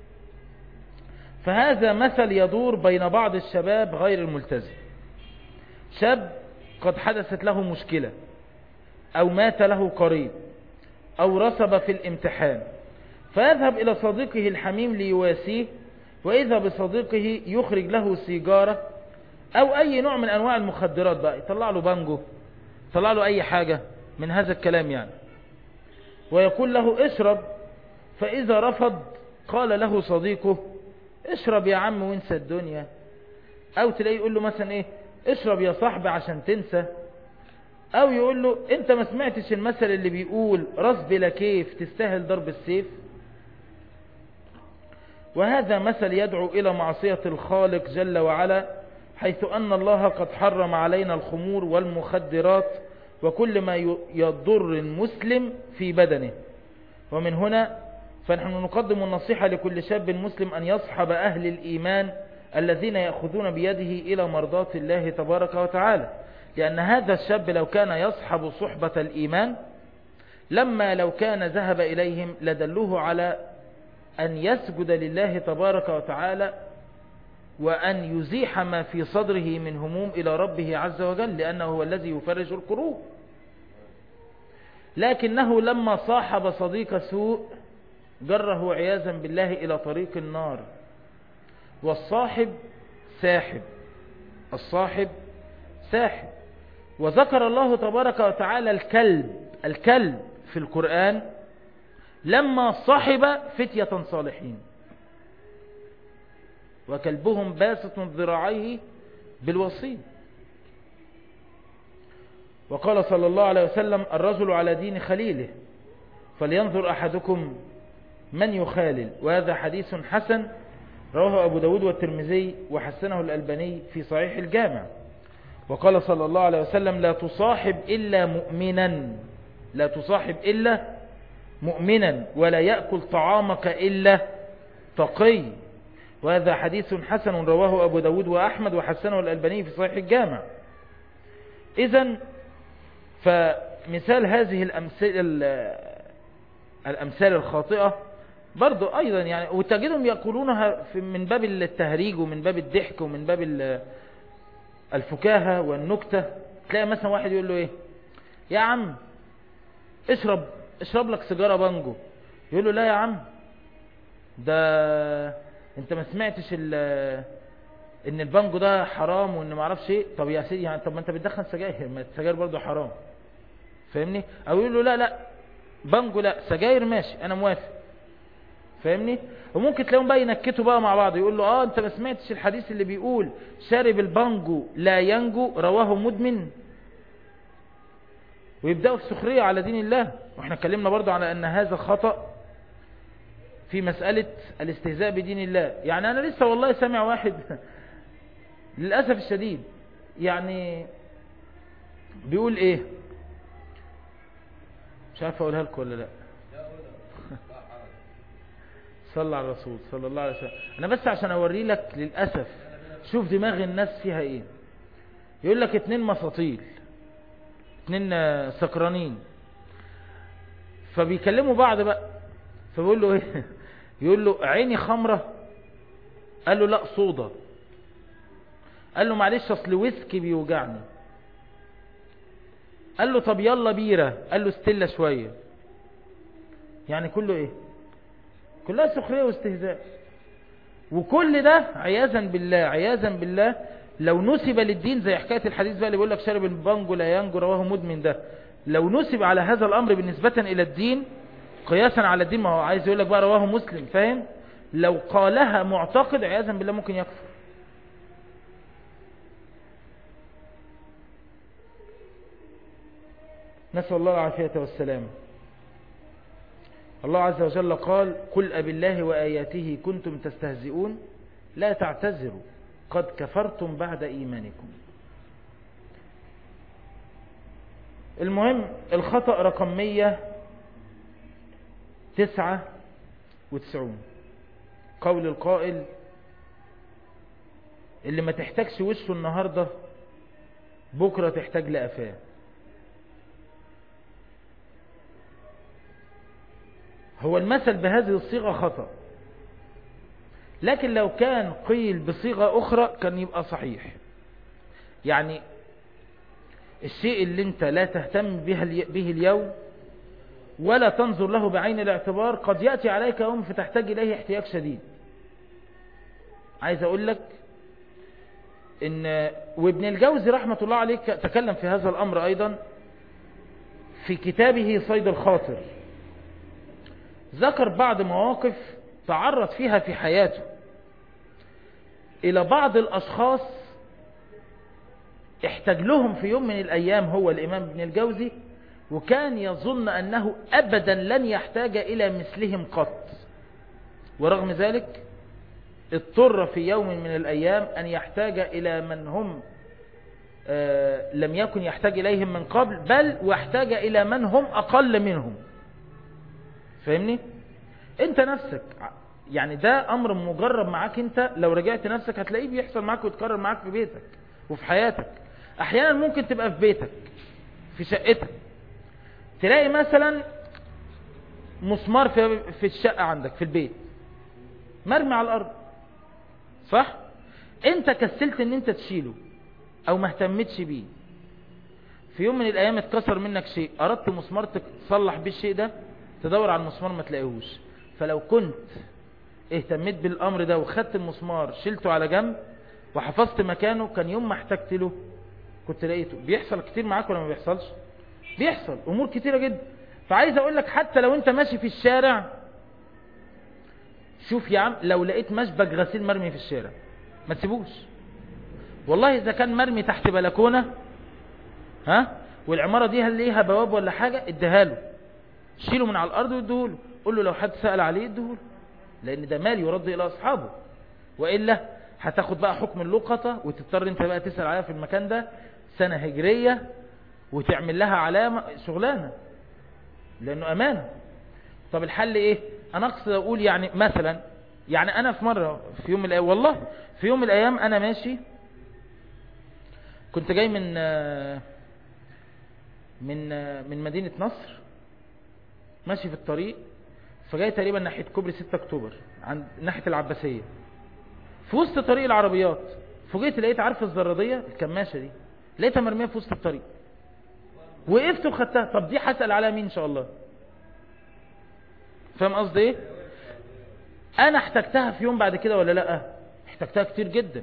فهذا مثل يدور بين بعض الشباب غير الملتزم شاب قد حدثت له مشكلة أو مات له قريب أو رسب في الامتحان فيذهب إلى صديقه الحميم ليواسيه وإذا بصديقه يخرج له سيجارة أو أي نوع من أنواع المخدرات بقى يطلع له بانجو يطلع له أي حاجة من هذا الكلام يعني ويقول له اشرب فإذا رفض قال له صديقه اشرب يا عم وانسى الدنيا او تلاقيه يقول له مثلا ايه اشرب يا صاحبي عشان تنسى او يقول له انت ما سمعتش المثل اللي بيقول راس بلا كيف تستاهل ضرب السيف وهذا مثل يدعو الى معصية الخالق جل وعلا حيث ان الله قد حرم علينا الخمور والمخدرات وكل ما يضر المسلم في بدنه ومن هنا فنحن نقدم النصيحة لكل شاب مسلم أن يصحب أهل الإيمان الذين يأخذون بيده إلى مرضات الله تبارك وتعالى لأن هذا الشاب لو كان يصحب صحبة الإيمان لما لو كان ذهب إليهم لدلوه على أن يسجد لله تبارك وتعالى وأن يزيح ما في صدره من هموم إلى ربه عز وجل لأنه هو الذي يفرج الكروب لكنه لما صاحب صديق سوء جره عياذا بالله إلى طريق النار والصاحب ساحب الصاحب ساحب وذكر الله تبارك وتعالى الكلب الكلب في القرآن لما صاحب فتية صالحين وكلبهم باسط ذراعيه بالوصيد وقال صلى الله عليه وسلم الرجل على دين خليله فلينظر أحدكم من يخالل وهذا حديث حسن رواه أبو داود والترمذي وحسنه الألباني في صحيح الجامع وقال صلى الله عليه وسلم لا تصاحب إلا مؤمنا لا تصاحب إلا مؤمنا ولا يأكل طعامك إلا تقي وهذا حديث حسن رواه أبو داود وأحمد وحسنه الألباني في صحيح الجامع إذا فمثال هذه الأمثال, الأمثال الخاطئة برضو أيضا يعني وتجدهم يقولونها من باب التهريج ومن باب الضحك ومن باب الفكاهة والنكتة تلاقي مثلا واحد يقول له ايه يا عم اشرب اشرب لك سيجارة بانجو يقول له لا يا عم ده انت ما سمعتش ان البانجو ده حرام وان ما اعرفش ايه طب يا سيدي يعني طب ما انت بتدخن سجاير ما السجاير برضه حرام فاهمني او يقول له لا لا بانجو لا سجاير ماشي انا موافق فاهمني وممكن تلاقيهم بقى ينكتوا بقى مع بعض يقول له اه انت ما سمعتش الحديث اللي بيقول شارب البانجو لا ينجو رواه مدمن ويبدأوا في سخرية على دين الله واحنا اتكلمنا برضو على ان هذا خطأ في مسألة الاستهزاء بدين الله يعني انا لسه والله سامع واحد للأسف الشديد يعني بيقول ايه مش عارف اقولها لكم ولا لا صلى على الرسول صلى الله عليه وسلم انا بس عشان اوري لك للأسف شوف دماغ الناس فيها ايه يقول لك اتنين مساطيل اتنين سكرانين فبيكلموا بعض بقى فبيقول له ايه يقول له عيني خمرة قال له لا صودا قال له معلش اصل ويسكي بيوجعني قال له طب يلا بيرة قال له استلة شوية يعني كله ايه كلها سخرية واستهزاء وكل ده عياذا بالله عياذا بالله لو نسب للدين زي حكاية الحديث بقى اللي بيقول لك شارب البانجو لا ينجو رواه مدمن ده لو نسب على هذا الأمر بالنسبة إلى الدين قياسا على الدين ما هو عايز يقول لك بقى رواه مسلم فاهم لو قالها معتقد عياذا بالله ممكن يكفر نسأل الله العافية والسلام الله عز وجل قال قل أب الله وآياته كنتم تستهزئون لا تعتذروا قد كفرتم بعد إيمانكم المهم الخطأ رقم مية تسعة وتسعون قول القائل اللي ما تحتاجش وشه النهاردة بكرة تحتاج لأفاه هو المثل بهذه الصيغة خطأ لكن لو كان قيل بصيغة أخرى كان يبقى صحيح يعني الشيء اللي انت لا تهتم به اليوم ولا تنظر له بعين الاعتبار قد يأتي عليك يوم فتحتاج إليه احتياج شديد عايز أقول لك إن وابن الجوزي رحمة الله عليه تكلم في هذا الأمر أيضا في كتابه صيد الخاطر ذكر بعض مواقف تعرض فيها في حياته إلى بعض الأشخاص احتاج لهم في يوم من الأيام هو الإمام ابن الجوزي وكان يظن أنه أبدا لن يحتاج إلى مثلهم قط ورغم ذلك اضطر في يوم من الأيام أن يحتاج إلى من هم آه لم يكن يحتاج إليهم من قبل بل واحتاج إلى من هم أقل منهم فاهمني انت نفسك يعني ده امر مجرب معاك انت لو رجعت نفسك هتلاقيه بيحصل معاك ويتكرر معاك في بيتك وفي حياتك احيانا ممكن تبقى في بيتك في شقتك تلاقي مثلا مسمار في, في الشقة عندك في البيت مرمي على الارض صح انت كسلت ان انت تشيله او ما اهتمتش بيه في يوم من الايام اتكسر منك شيء اردت مسمار تصلح بيه الشيء ده تدور على المسمار ما تلاقيهوش فلو كنت اهتميت بالامر ده وخدت المسمار شلته على جنب وحفظت مكانه كان يوم ما احتجت له كنت لقيته بيحصل كتير معاك ولا ما بيحصلش بيحصل امور كتيرة جدا فعايز اقول لك حتى لو انت ماشي في الشارع شوف يا عم لو لقيت مشبك غسيل مرمي في الشارع ما تسيبوش والله اذا كان مرمي تحت بلكونة ها والعمارة دي هل ليها بواب ولا حاجة اديها له شيله من على الارض واديهوله قول له لو حد سأل عليه اديهوله لان ده مال يرد الى اصحابه وإلا هتاخد بقى حكم اللقطة وتضطر انت بقى تسأل عليها في المكان ده سنة هجرية وتعمل لها علامة شغلانة لانه امانة طب الحل ايه انا اقصد اقول يعني مثلا يعني انا في مرة في يوم من الايام والله في يوم من الايام انا ماشي كنت جاي من من من مدينة نصر ماشي في الطريق فجاي تقريبا ناحية كوبري 6 اكتوبر عند ناحية العباسية في وسط طريق العربيات فوجئت لقيت عارف الزرادية الكماشة دي لقيتها مرمية في وسط الطريق وقفت وخدتها طب دي هسأل عليها مين ان شاء الله فاهم قصدي ايه انا احتجتها في يوم بعد كده ولا لا احتجتها كتير جدا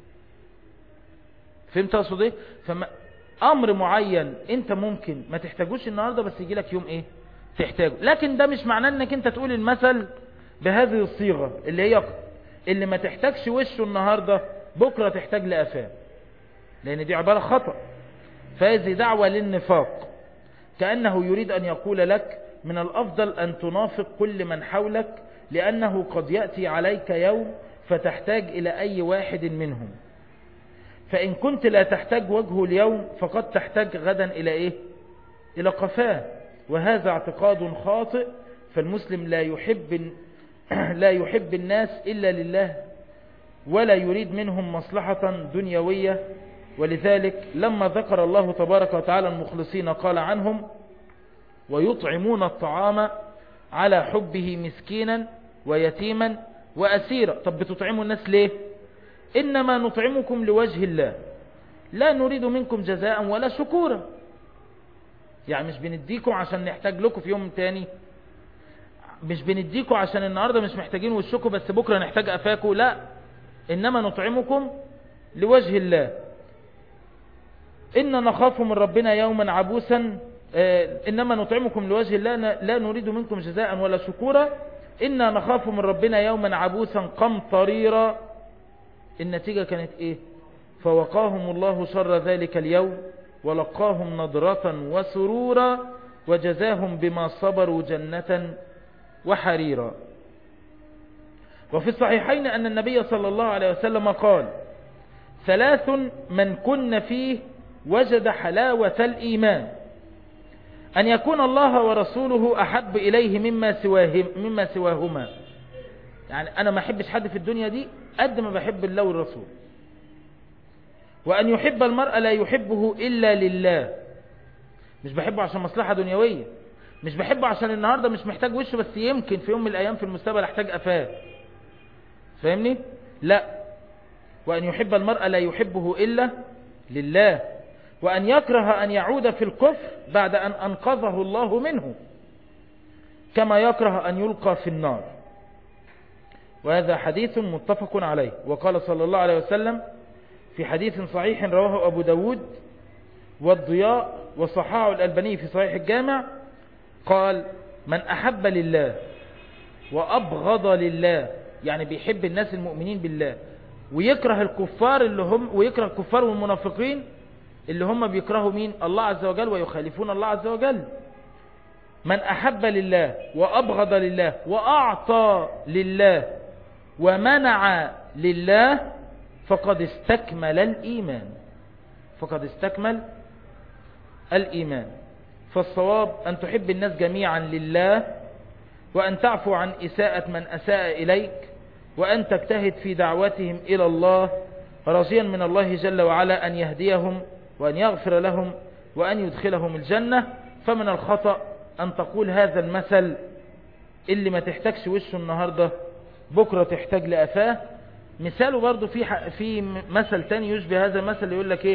فهمت اقصد ايه فما امر معين انت ممكن ما تحتاجوش النهاردة بس يجي لك يوم ايه تحتاجه لكن ده مش معناه انك انت تقول المثل بهذه الصيغة اللي هي اللي ما تحتاجش وشه النهاردة بكرة تحتاج لأفاه لان دي عبارة خطأ فهذه دعوة للنفاق كأنه يريد أن يقول لك من الأفضل أن تنافق كل من حولك لأنه قد يأتي عليك يوم فتحتاج إلى أي واحد منهم فإن كنت لا تحتاج وجهه اليوم فقد تحتاج غدا إلى إيه إلى قفاه وهذا اعتقاد خاطئ فالمسلم لا يحب لا يحب الناس إلا لله ولا يريد منهم مصلحة دنيوية ولذلك لما ذكر الله تبارك وتعالى المخلصين قال عنهم ويطعمون الطعام على حبه مسكينا ويتيما وأسيرا طب بتطعموا الناس ليه إنما نطعمكم لوجه الله لا نريد منكم جزاء ولا شكورا يعني مش بنديكم عشان نحتاج لكم في يوم تاني مش بنديكم عشان النهاردة مش محتاجين وشكم بس بكرة نحتاج أفاكم لا إنما نطعمكم لوجه الله إن نخاف من ربنا يوما عبوسا إنما نطعمكم لوجه الله لا نريد منكم جزاء ولا شكورا إنا نخاف من ربنا يوما عبوسا قمطريرا النتيجة كانت إيه فوقاهم الله شر ذلك اليوم ولقاهم نضرة وسرورا وجزاهم بما صبروا جنة وحريرا وفي الصحيحين أن النبي صلى الله عليه وسلم قال ثلاث من كن فيه وجد حلاوة الإيمان أن يكون الله ورسوله أحب إليه مما, سواهم مما سواهما يعني أنا ما أحبش حد في الدنيا دي قد ما بحب الله والرسول وأن يحب المرأة لا يحبه إلا لله مش بحبه عشان مصلحة دنيوية مش بحبه عشان النهاردة مش محتاج وشه بس يمكن في يوم من الأيام في المستقبل احتاج أفاه فاهمني لا وأن يحب المرأة لا يحبه إلا لله وأن يكره أن يعود في الكفر بعد أن أنقذه الله منه كما يكره أن يلقى في النار وهذا حديث متفق عليه وقال صلى الله عليه وسلم في حديث صحيح رواه أبو داود والضياء وصحاع الألباني في صحيح الجامع قال من أحب لله وأبغض لله يعني بيحب الناس المؤمنين بالله ويكره الكفار اللي هم ويكره الكفار والمنافقين اللي هم بيكرهوا مين الله عز وجل ويخالفون الله عز وجل من أحب لله وأبغض لله وأعطى لله ومنع لله فقد استكمل الإيمان فقد استكمل الإيمان فالصواب أن تحب الناس جميعا لله وأن تعفو عن إساءة من أساء إليك وأن تجتهد في دعوتهم إلى الله راجيا من الله جل وعلا أن يهديهم وأن يغفر لهم وأن يدخلهم الجنة فمن الخطأ أن تقول هذا المثل اللي ما تحتاجش وشه النهاردة بكرة تحتاج لأفاه مثاله برضو في في مثل تاني يشبه هذا المثل يقول لك ايه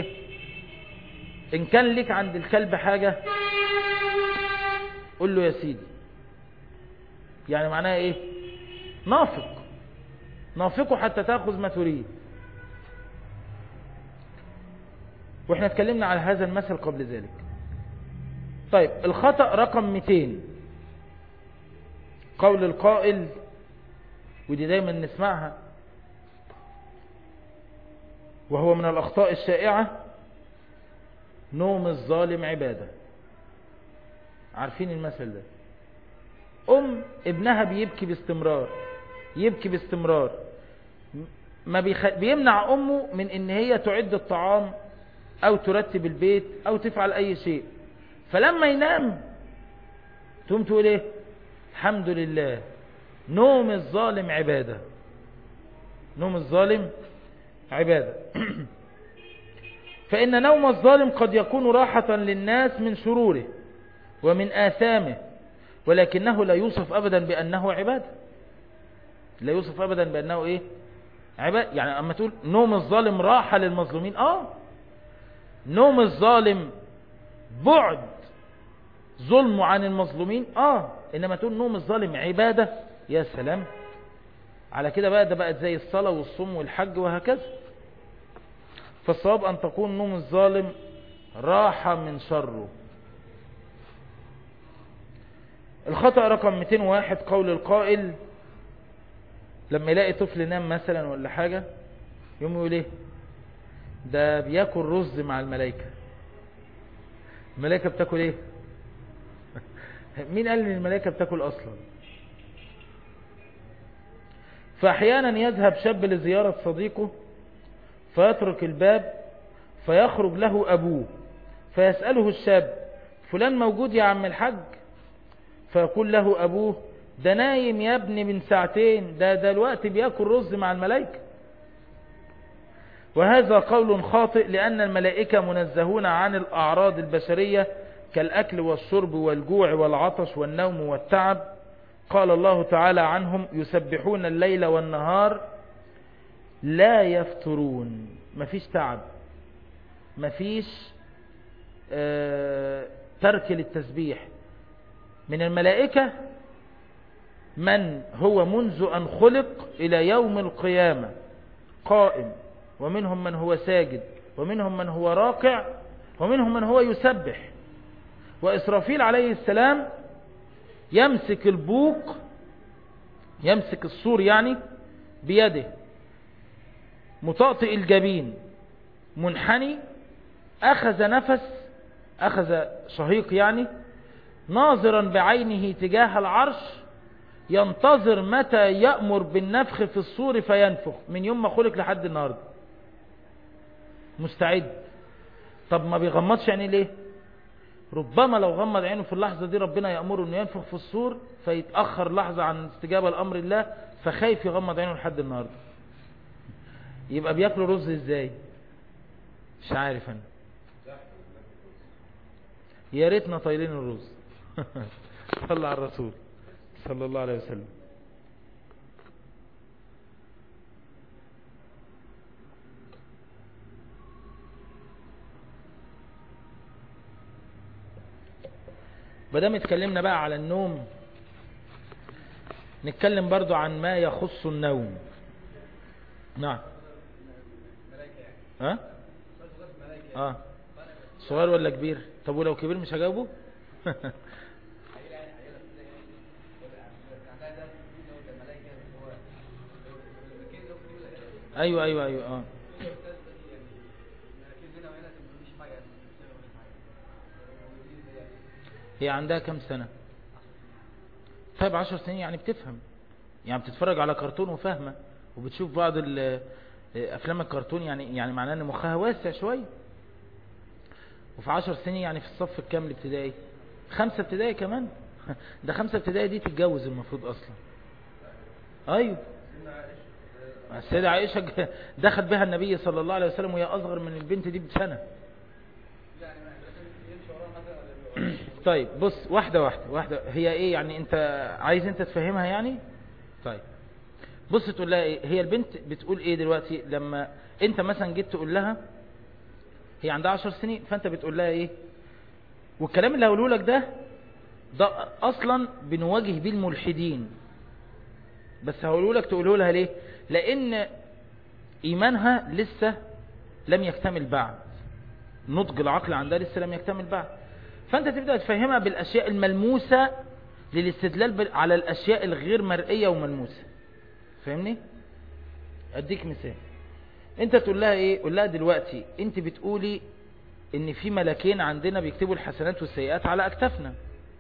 ان كان لك عند الكلب حاجة قول له يا سيدي يعني معناها ايه نافق نافقه حتى تأخذ ما تريد واحنا اتكلمنا على هذا المثل قبل ذلك طيب الخطأ رقم 200 قول القائل ودي دايما نسمعها وهو من الأخطاء الشائعة نوم الظالم عبادة عارفين المثل ده أم ابنها بيبكي باستمرار يبكي باستمرار ما بيخ... بيمنع أمه من ان هي تعد الطعام او ترتب البيت او تفعل اي شيء فلما ينام تقوم تقول ايه الحمد لله نوم الظالم عبادة نوم الظالم عبادة فإن نوم الظالم قد يكون راحة للناس من شروره ومن آثامه ولكنه لا يوصف أبدا بأنه عبادة لا يوصف أبدا بأنه إيه عبادة يعني أما تقول نوم الظالم راحة للمظلومين آه نوم الظالم بعد ظلمه عن المظلومين آه إنما تقول نوم الظالم عبادة يا سلام على كده بقى ده بقت زي الصلاة والصوم والحج وهكذا فالصواب أن تكون نوم الظالم راحة من شره الخطأ رقم 201 قول القائل لما يلاقي طفل نام مثلا ولا حاجة يوم يقول ايه ده بياكل رز مع الملائكة الملائكة بتاكل ايه مين قال ان الملائكة بتاكل اصلا فاحيانا يذهب شاب لزيارة صديقه فيترك الباب فيخرج له ابوه فيسأله الشاب فلان موجود يا عم الحاج فيقول له ابوه ده نايم يا ابني من ساعتين ده دلوقتي بياكل رز مع الملائكة وهذا قول خاطئ لأن الملائكة منزهون عن الأعراض البشرية كالأكل والشرب والجوع والعطش والنوم والتعب قال الله تعالى عنهم يسبحون الليل والنهار لا يفترون مفيش تعب مفيش آه ترك للتسبيح من الملائكة من هو منذ أن خلق إلى يوم القيامة قائم ومنهم من هو ساجد ومنهم من هو راكع ومنهم من هو يسبح وإسرافيل عليه السلام يمسك البوق يمسك الصور يعني بيده مطاطئ الجبين منحني أخذ نفس أخذ شهيق يعني ناظرا بعينه تجاه العرش ينتظر متى يأمر بالنفخ في الصور فينفخ من يوم ما خلق لحد النهاردة مستعد طب ما بيغمضش عينيه ليه ربما لو غمض عينه في اللحظة دي ربنا يأمره انه ينفخ في الصور فيتأخر لحظة عن استجابة لأمر الله فخايف يغمض عينه لحد النهاردة يبقى بياكلوا رز ازاي مش عارف انا يا ريتنا طايلين الرز صلى على الرسول صلى الله عليه وسلم بدام اتكلمنا بقى على النوم نتكلم برضو عن ما يخص النوم نعم ها اه صغير ولا كبير طب ولو كبير مش هجاوبه ايوه ايوه ايوه اه هي عندها كم سنة طيب عشر سنين يعني بتفهم يعني بتتفرج على كرتون وفاهمة وبتشوف بعض افلام الكرتون يعني يعني معناه ان مخها واسع شوية وفي عشر سنين يعني في الصف الكام الابتدائي خمسة ابتدائي كمان ده خمسة ابتدائي دي تتجوز المفروض اصلا ايوه السيدة عائشة دخل بها النبي صلى الله عليه وسلم وهي اصغر من البنت دي بسنة طيب بص واحدة واحدة واحدة هي ايه يعني انت عايز انت تفهمها يعني طيب بص تقول لها ايه هي البنت بتقول ايه دلوقتي لما انت مثلا جيت تقول لها هي عندها عشر سنين فانت بتقول لها ايه والكلام اللي هقوله لك ده ده اصلا بنواجه بيه الملحدين بس هقوله لك تقوله لها ليه لان ايمانها لسه لم يكتمل بعد نضج العقل عندها لسه لم يكتمل بعد فانت تبدأ تفهمها بالاشياء الملموسة للاستدلال على الاشياء الغير مرئية وملموسة فاهمني اديك مثال انت تقول لها ايه قول لها دلوقتي انت بتقولي ان في ملكين عندنا بيكتبوا الحسنات والسيئات على اكتافنا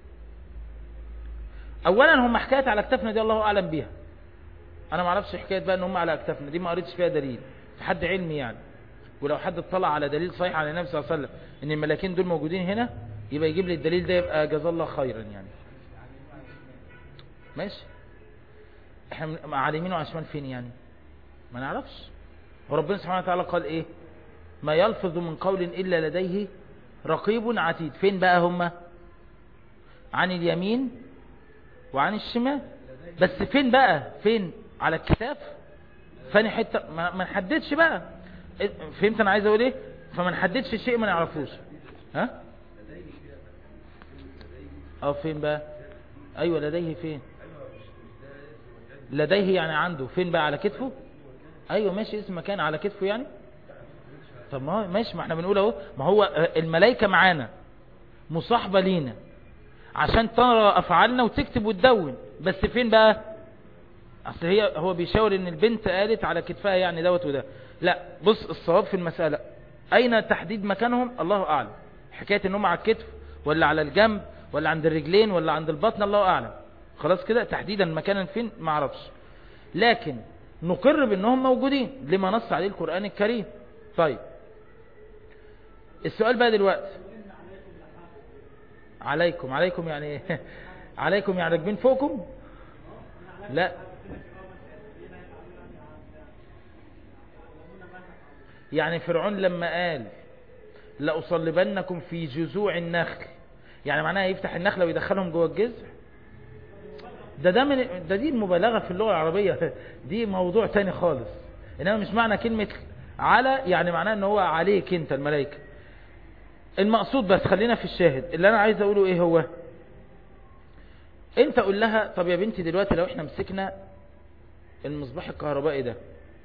اولا هم حكاية على اكتافنا دي الله اعلم بيها انا ما اعرفش حكاية بقى ان هم على اكتافنا دي ما قريتش فيها دليل في حد علمي يعني ولو حد اطلع على دليل صحيح على النبي صلى الله عليه وسلم ان الملاكين دول موجودين هنا يبقى يجيب لي الدليل ده يبقى جزا الله خيرا يعني ماشي احنا على يمين وعلى شمال فين يعني ما نعرفش وربنا سبحانه وتعالى قال ايه ما يلفظ من قول الا لديه رقيب عتيد فين بقى هما عن اليمين وعن الشمال بس فين بقى فين على الكتاف فاني حتة ما نحددش بقى فهمت انا عايز اقول ايه فما نحددش شيء ما نعرفوش ها اه فين بقى ايوه لديه فين لديه يعني عنده فين بقى على كتفه ايوه ماشي اسم مكان على كتفه يعني طب ما ماشي ما احنا بنقول اهو ما هو الملائكة معانا مصاحبة لينا عشان ترى افعالنا وتكتب وتدون بس فين بقى اصل هي هو بيشاور ان البنت قالت على كتفها يعني دوت وده لا بص الصواب في المسألة اين تحديد مكانهم الله اعلم حكاية انهم على الكتف ولا على الجنب ولا عند الرجلين ولا عند البطن الله اعلم خلاص كده تحديدا مكانا فين ما اعرفش لكن نقر بانهم موجودين لما نص عليه القرآن الكريم طيب السؤال بقى دلوقتي عليكم عليكم يعني ايه عليكم يعني راكبين فوقكم لا يعني فرعون لما قال لأصلبنكم في جذوع النخل يعني معناها يفتح النخلة ويدخلهم جوه الجذع ده ده من ده دي المبالغة في اللغة العربية دي موضوع تاني خالص انما مش معنى كلمة على يعني معناه ان هو عليك انت الملائكة المقصود بس خلينا في الشاهد اللي انا عايز اقوله ايه هو انت قول لها طب يا بنتي دلوقتي لو احنا مسكنا المصباح الكهربائي ده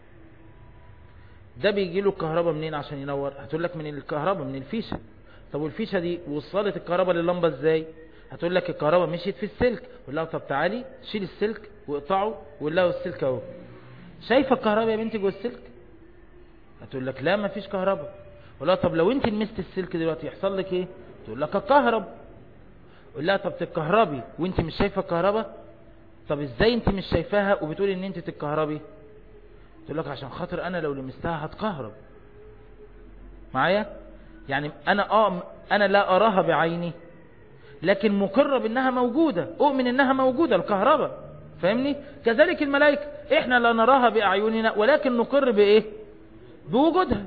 ده بيجي له الكهرباء منين عشان ينور هتقول لك من الكهرباء من الفيشة طب والفيشة دي وصلت الكهرباء لللمبة ازاي هتقول لك الكهرباء مشيت في السلك قول لها طب تعالي شيل السلك واقطعه وقول لها السلك اهو شايفه الكهرباء يا بنتي جوه السلك هتقول لك لا ما فيش كهرباء قول لها طب لو انت لمست السلك دلوقتي يحصل لك ايه تقول لك الكهرب قول لها طب تتكهربي وانت مش شايفه الكهرباء طب ازاي انت مش شايفاها وبتقولي ان انت تتكهربي تقول لك عشان خاطر انا لو لمستها هتكهرب معايا يعني انا اه انا لا اراها بعيني لكن مقرة بانها موجودة اؤمن انها موجودة الكهرباء فاهمني كذلك الملائكة احنا لا نراها باعيننا ولكن نقر بايه بوجودها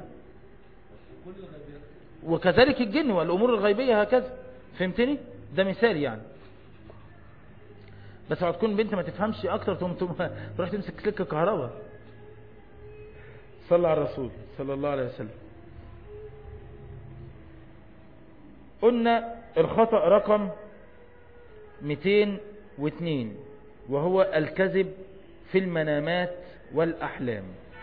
وكذلك الجن والامور الغيبية هكذا فهمتني ده مثال يعني بس لو تكون بنت ما تفهمش اكتر تقوم تروح تمسك سلك كهرباء صلى على الرسول صلى الله عليه وسلم قلنا الخطأ رقم 202 وهو الكذب في المنامات والأحلام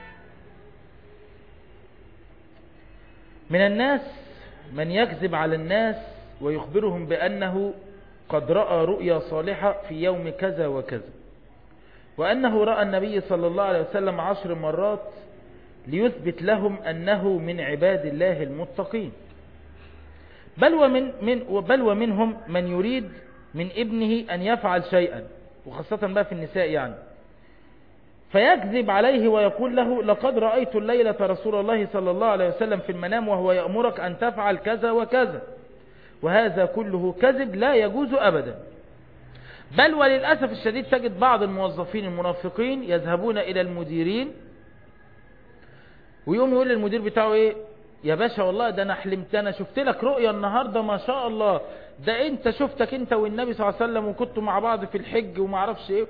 من الناس من يكذب على الناس ويخبرهم بأنه قد رأى رؤيا صالحة في يوم كذا وكذا وأنه رأى النبي صلى الله عليه وسلم عشر مرات ليثبت لهم أنه من عباد الله المتقين بل ومن من بل ومنهم من يريد من ابنه أن يفعل شيئا وخاصة بقى في النساء يعني فيكذب عليه ويقول له لقد رأيت الليلة رسول الله صلى الله عليه وسلم في المنام وهو يأمرك أن تفعل كذا وكذا وهذا كله كذب لا يجوز أبدا بل وللأسف الشديد تجد بعض الموظفين المنافقين يذهبون إلى المديرين ويقوم يقول للمدير بتاعه ايه يا باشا والله ده انا حلمت انا شفت لك رؤيا النهاردة ما شاء الله ده انت شفتك انت والنبي صلى الله عليه وسلم وكنتوا مع بعض في الحج وما اعرفش ايه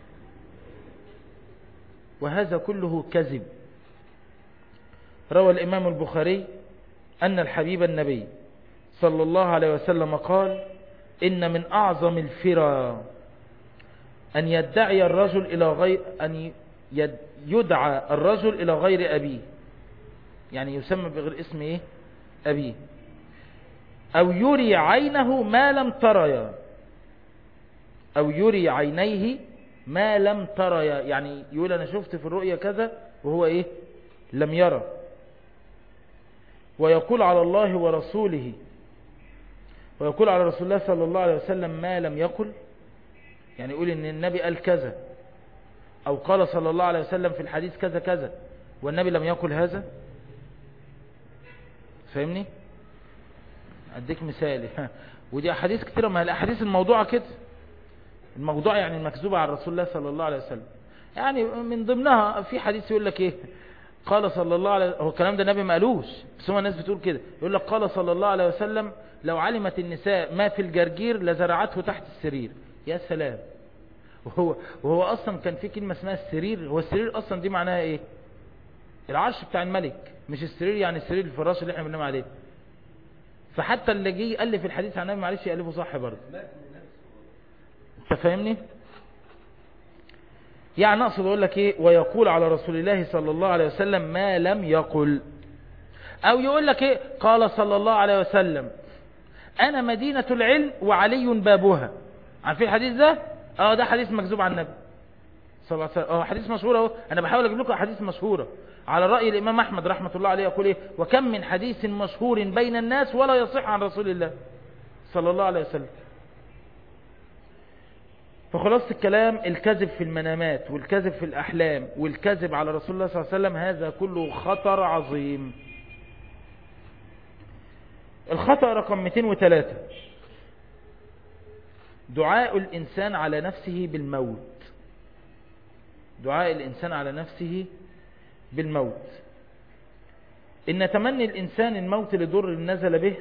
وهذا كله كذب روى الامام البخاري ان الحبيب النبي صلى الله عليه وسلم قال ان من اعظم الفرى ان يدعي الرجل الى غير ان يدعى الرجل الى غير ابيه يعني يسمى بغير اسم ايه ابيه او يري عينه ما لم تريا او يري عينيه ما لم تريا يعني يقول انا شفت في الرؤيا كذا وهو ايه لم يرى ويقول على الله ورسوله ويقول على رسول الله صلى الله عليه وسلم ما لم يقل يعني يقول ان النبي قال كذا او قال صلى الله عليه وسلم في الحديث كذا كذا والنبي لم يقل هذا فاهمني اديك مثال ودي احاديث كتيرة ما الاحاديث الموضوعة كده الموضوع يعني المكذوب على رسول الله صلى الله عليه وسلم يعني من ضمنها في حديث يقول لك ايه قال صلى الله عليه هو الكلام ده النبي ما قالوش بس هو الناس بتقول كده يقول لك قال صلى الله عليه وسلم لو علمت النساء ما في الجرجير لزرعته تحت السرير يا سلام وهو وهو اصلا كان في كلمه اسمها السرير هو السرير اصلا دي معناها ايه العرش بتاع الملك مش السرير يعني السرير الفراش اللي احنا بننام عليه فحتى اللي جه يالف الحديث عن النبي معلش يالفه صح برضه انت فاهمني يعني اقصد اقول لك ايه ويقول على رسول الله صلى الله عليه وسلم ما لم يقل او يقول لك ايه قال صلى الله عليه وسلم انا مدينة العلم وعلي بابها عارفين الحديث ده اه ده حديث مكذوب عن النبي صلى الله عليه وسلم اه حديث مشهور اهو انا بحاول اجيب لكم حديث مشهوره على رأي الامام احمد رحمة الله عليه يقول ايه وكم من حديث مشهور بين الناس ولا يصح عن رسول الله صلى الله عليه وسلم فخلاص الكلام الكذب في المنامات والكذب في الأحلام والكذب على رسول الله صلى الله عليه وسلم هذا كله خطر عظيم الخطأ رقم 203 دعاء الإنسان على نفسه بالموت دعاء الإنسان على نفسه بالموت إن تمني الإنسان الموت لضر نزل به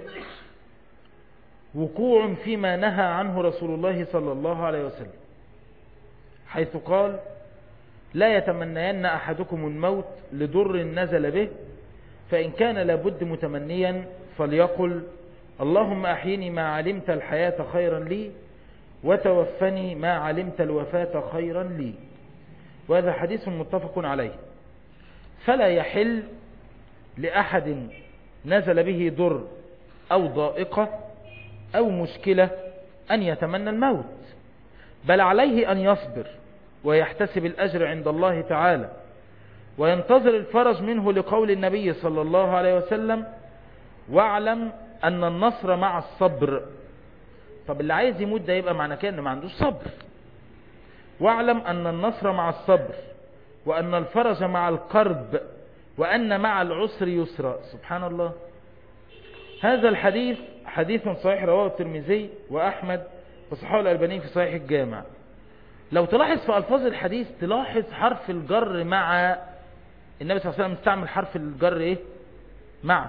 وقوع فيما نهى عنه رسول الله صلى الله عليه وسلم حيث قال لا يتمنين أحدكم الموت لضر نزل به فإن كان لابد متمنيا فليقل اللهم أحيني ما علمت الحياة خيرا لي وتوفني ما علمت الوفاة خيرا لي وهذا حديث متفق عليه فلا يحل لأحد نزل به ضر أو ضائقة أو مشكلة أن يتمنى الموت بل عليه أن يصبر ويحتسب الأجر عند الله تعالى وينتظر الفرج منه لقول النبي صلى الله عليه وسلم واعلم أن النصر مع الصبر طب اللي عايز يموت ده يبقى معنى كده انه ما عندوش صبر واعلم أن النصر مع الصبر وأن الفرج مع القرب وأن مع العسر يسرا سبحان الله هذا الحديث حديث صحيح رواه الترمذي وأحمد وصححه الألباني في صحيح الجامع لو تلاحظ في ألفاظ الحديث تلاحظ حرف الجر مع النبي صلى الله عليه وسلم استعمل حرف الجر ايه مع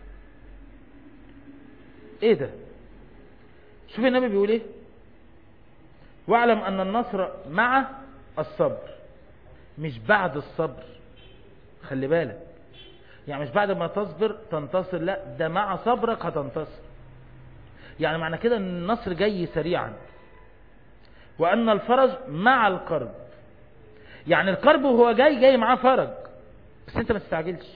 ايه ده شوف النبي بيقول ايه واعلم ان النصر مع الصبر مش بعد الصبر خلي بالك يعني مش بعد ما تصبر تنتصر لا ده مع صبرك هتنتصر يعني معنى كده ان النصر جاي سريعا وان الفرج مع القرب يعني القرب وهو جاي جاي معاه فرج بس انت ما تستعجلش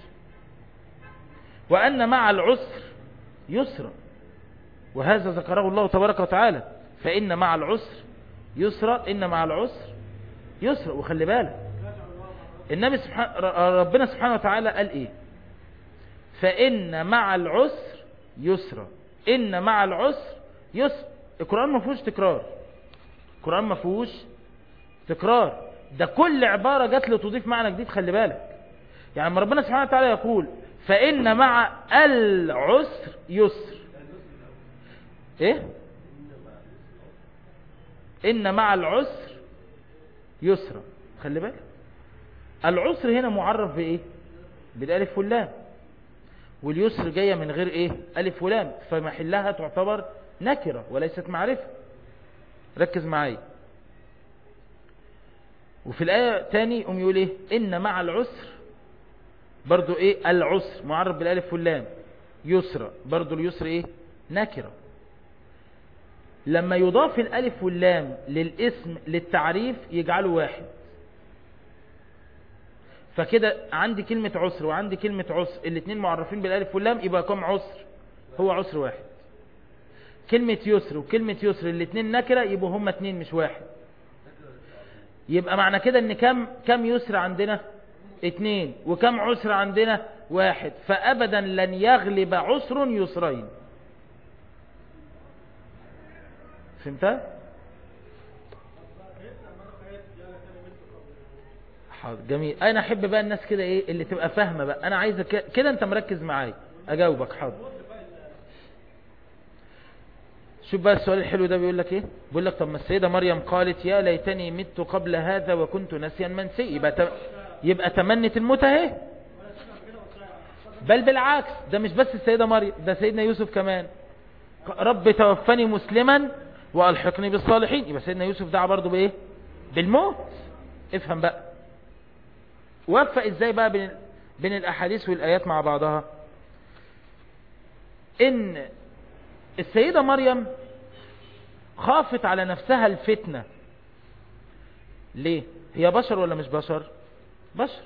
وان مع العسر يسرا وهذا ذكره الله تبارك وتعالى فان مع العسر يسرا ان مع العسر يسرا وخلي بالك النبي سبحانه ربنا سبحانه وتعالى قال ايه فان مع العسر يسرا ان مع العسر يسر القرآن ما فيهوش تكرار القرآن ما فيهوش تكرار ده كل عبارة جات له تضيف معنى جديد خلي بالك يعني لما ربنا سبحانه وتعالى يقول فإن مع العسر يسر ايه إن مع العسر يسرا خلي بالك العسر هنا معرف بإيه بالالف واللام واليسر جاية من غير ايه الف ولام فمحلها تعتبر نكرة وليست معرفة ركز معايا وفي الآية تاني أم يقول ايه إن مع العسر برضو ايه العسر معرف بالالف واللام يسرى برضو اليسر ايه نكرة لما يضاف الالف واللام للاسم للتعريف يجعله واحد فكده عندي كلمة عسر وعندي كلمة عسر الاثنين معرفين بالالف واللام يبقى كم عسر هو عسر واحد كلمة يسر وكلمة يسر الاثنين نكرة يبقوا هما اثنين مش واحد يبقى معنى كده ان كم كم يسر عندنا اثنين وكم عسر عندنا واحد فابدا لن يغلب عسر يسرين فهمتها حاضر جميل انا احب بقى الناس كده ايه اللي تبقى فاهمه بقى انا عايزك كده انت مركز معايا اجاوبك حاضر شوف بقى السؤال الحلو ده بيقول لك ايه بيقول لك طب ما السيدة مريم قالت يا ليتني مت قبل هذا وكنت ناسيا منسي يبقى ت... يبقى تمنت الموت اهي بل بالعكس ده مش بس السيدة مريم ده سيدنا يوسف كمان رب توفني مسلما والحقني بالصالحين يبقى سيدنا يوسف دعا برضه بايه بالموت افهم بقى وفق ازاي بقى بين بين الاحاديث والايات مع بعضها ان السيدة مريم خافت على نفسها الفتنة ليه هي بشر ولا مش بشر بشر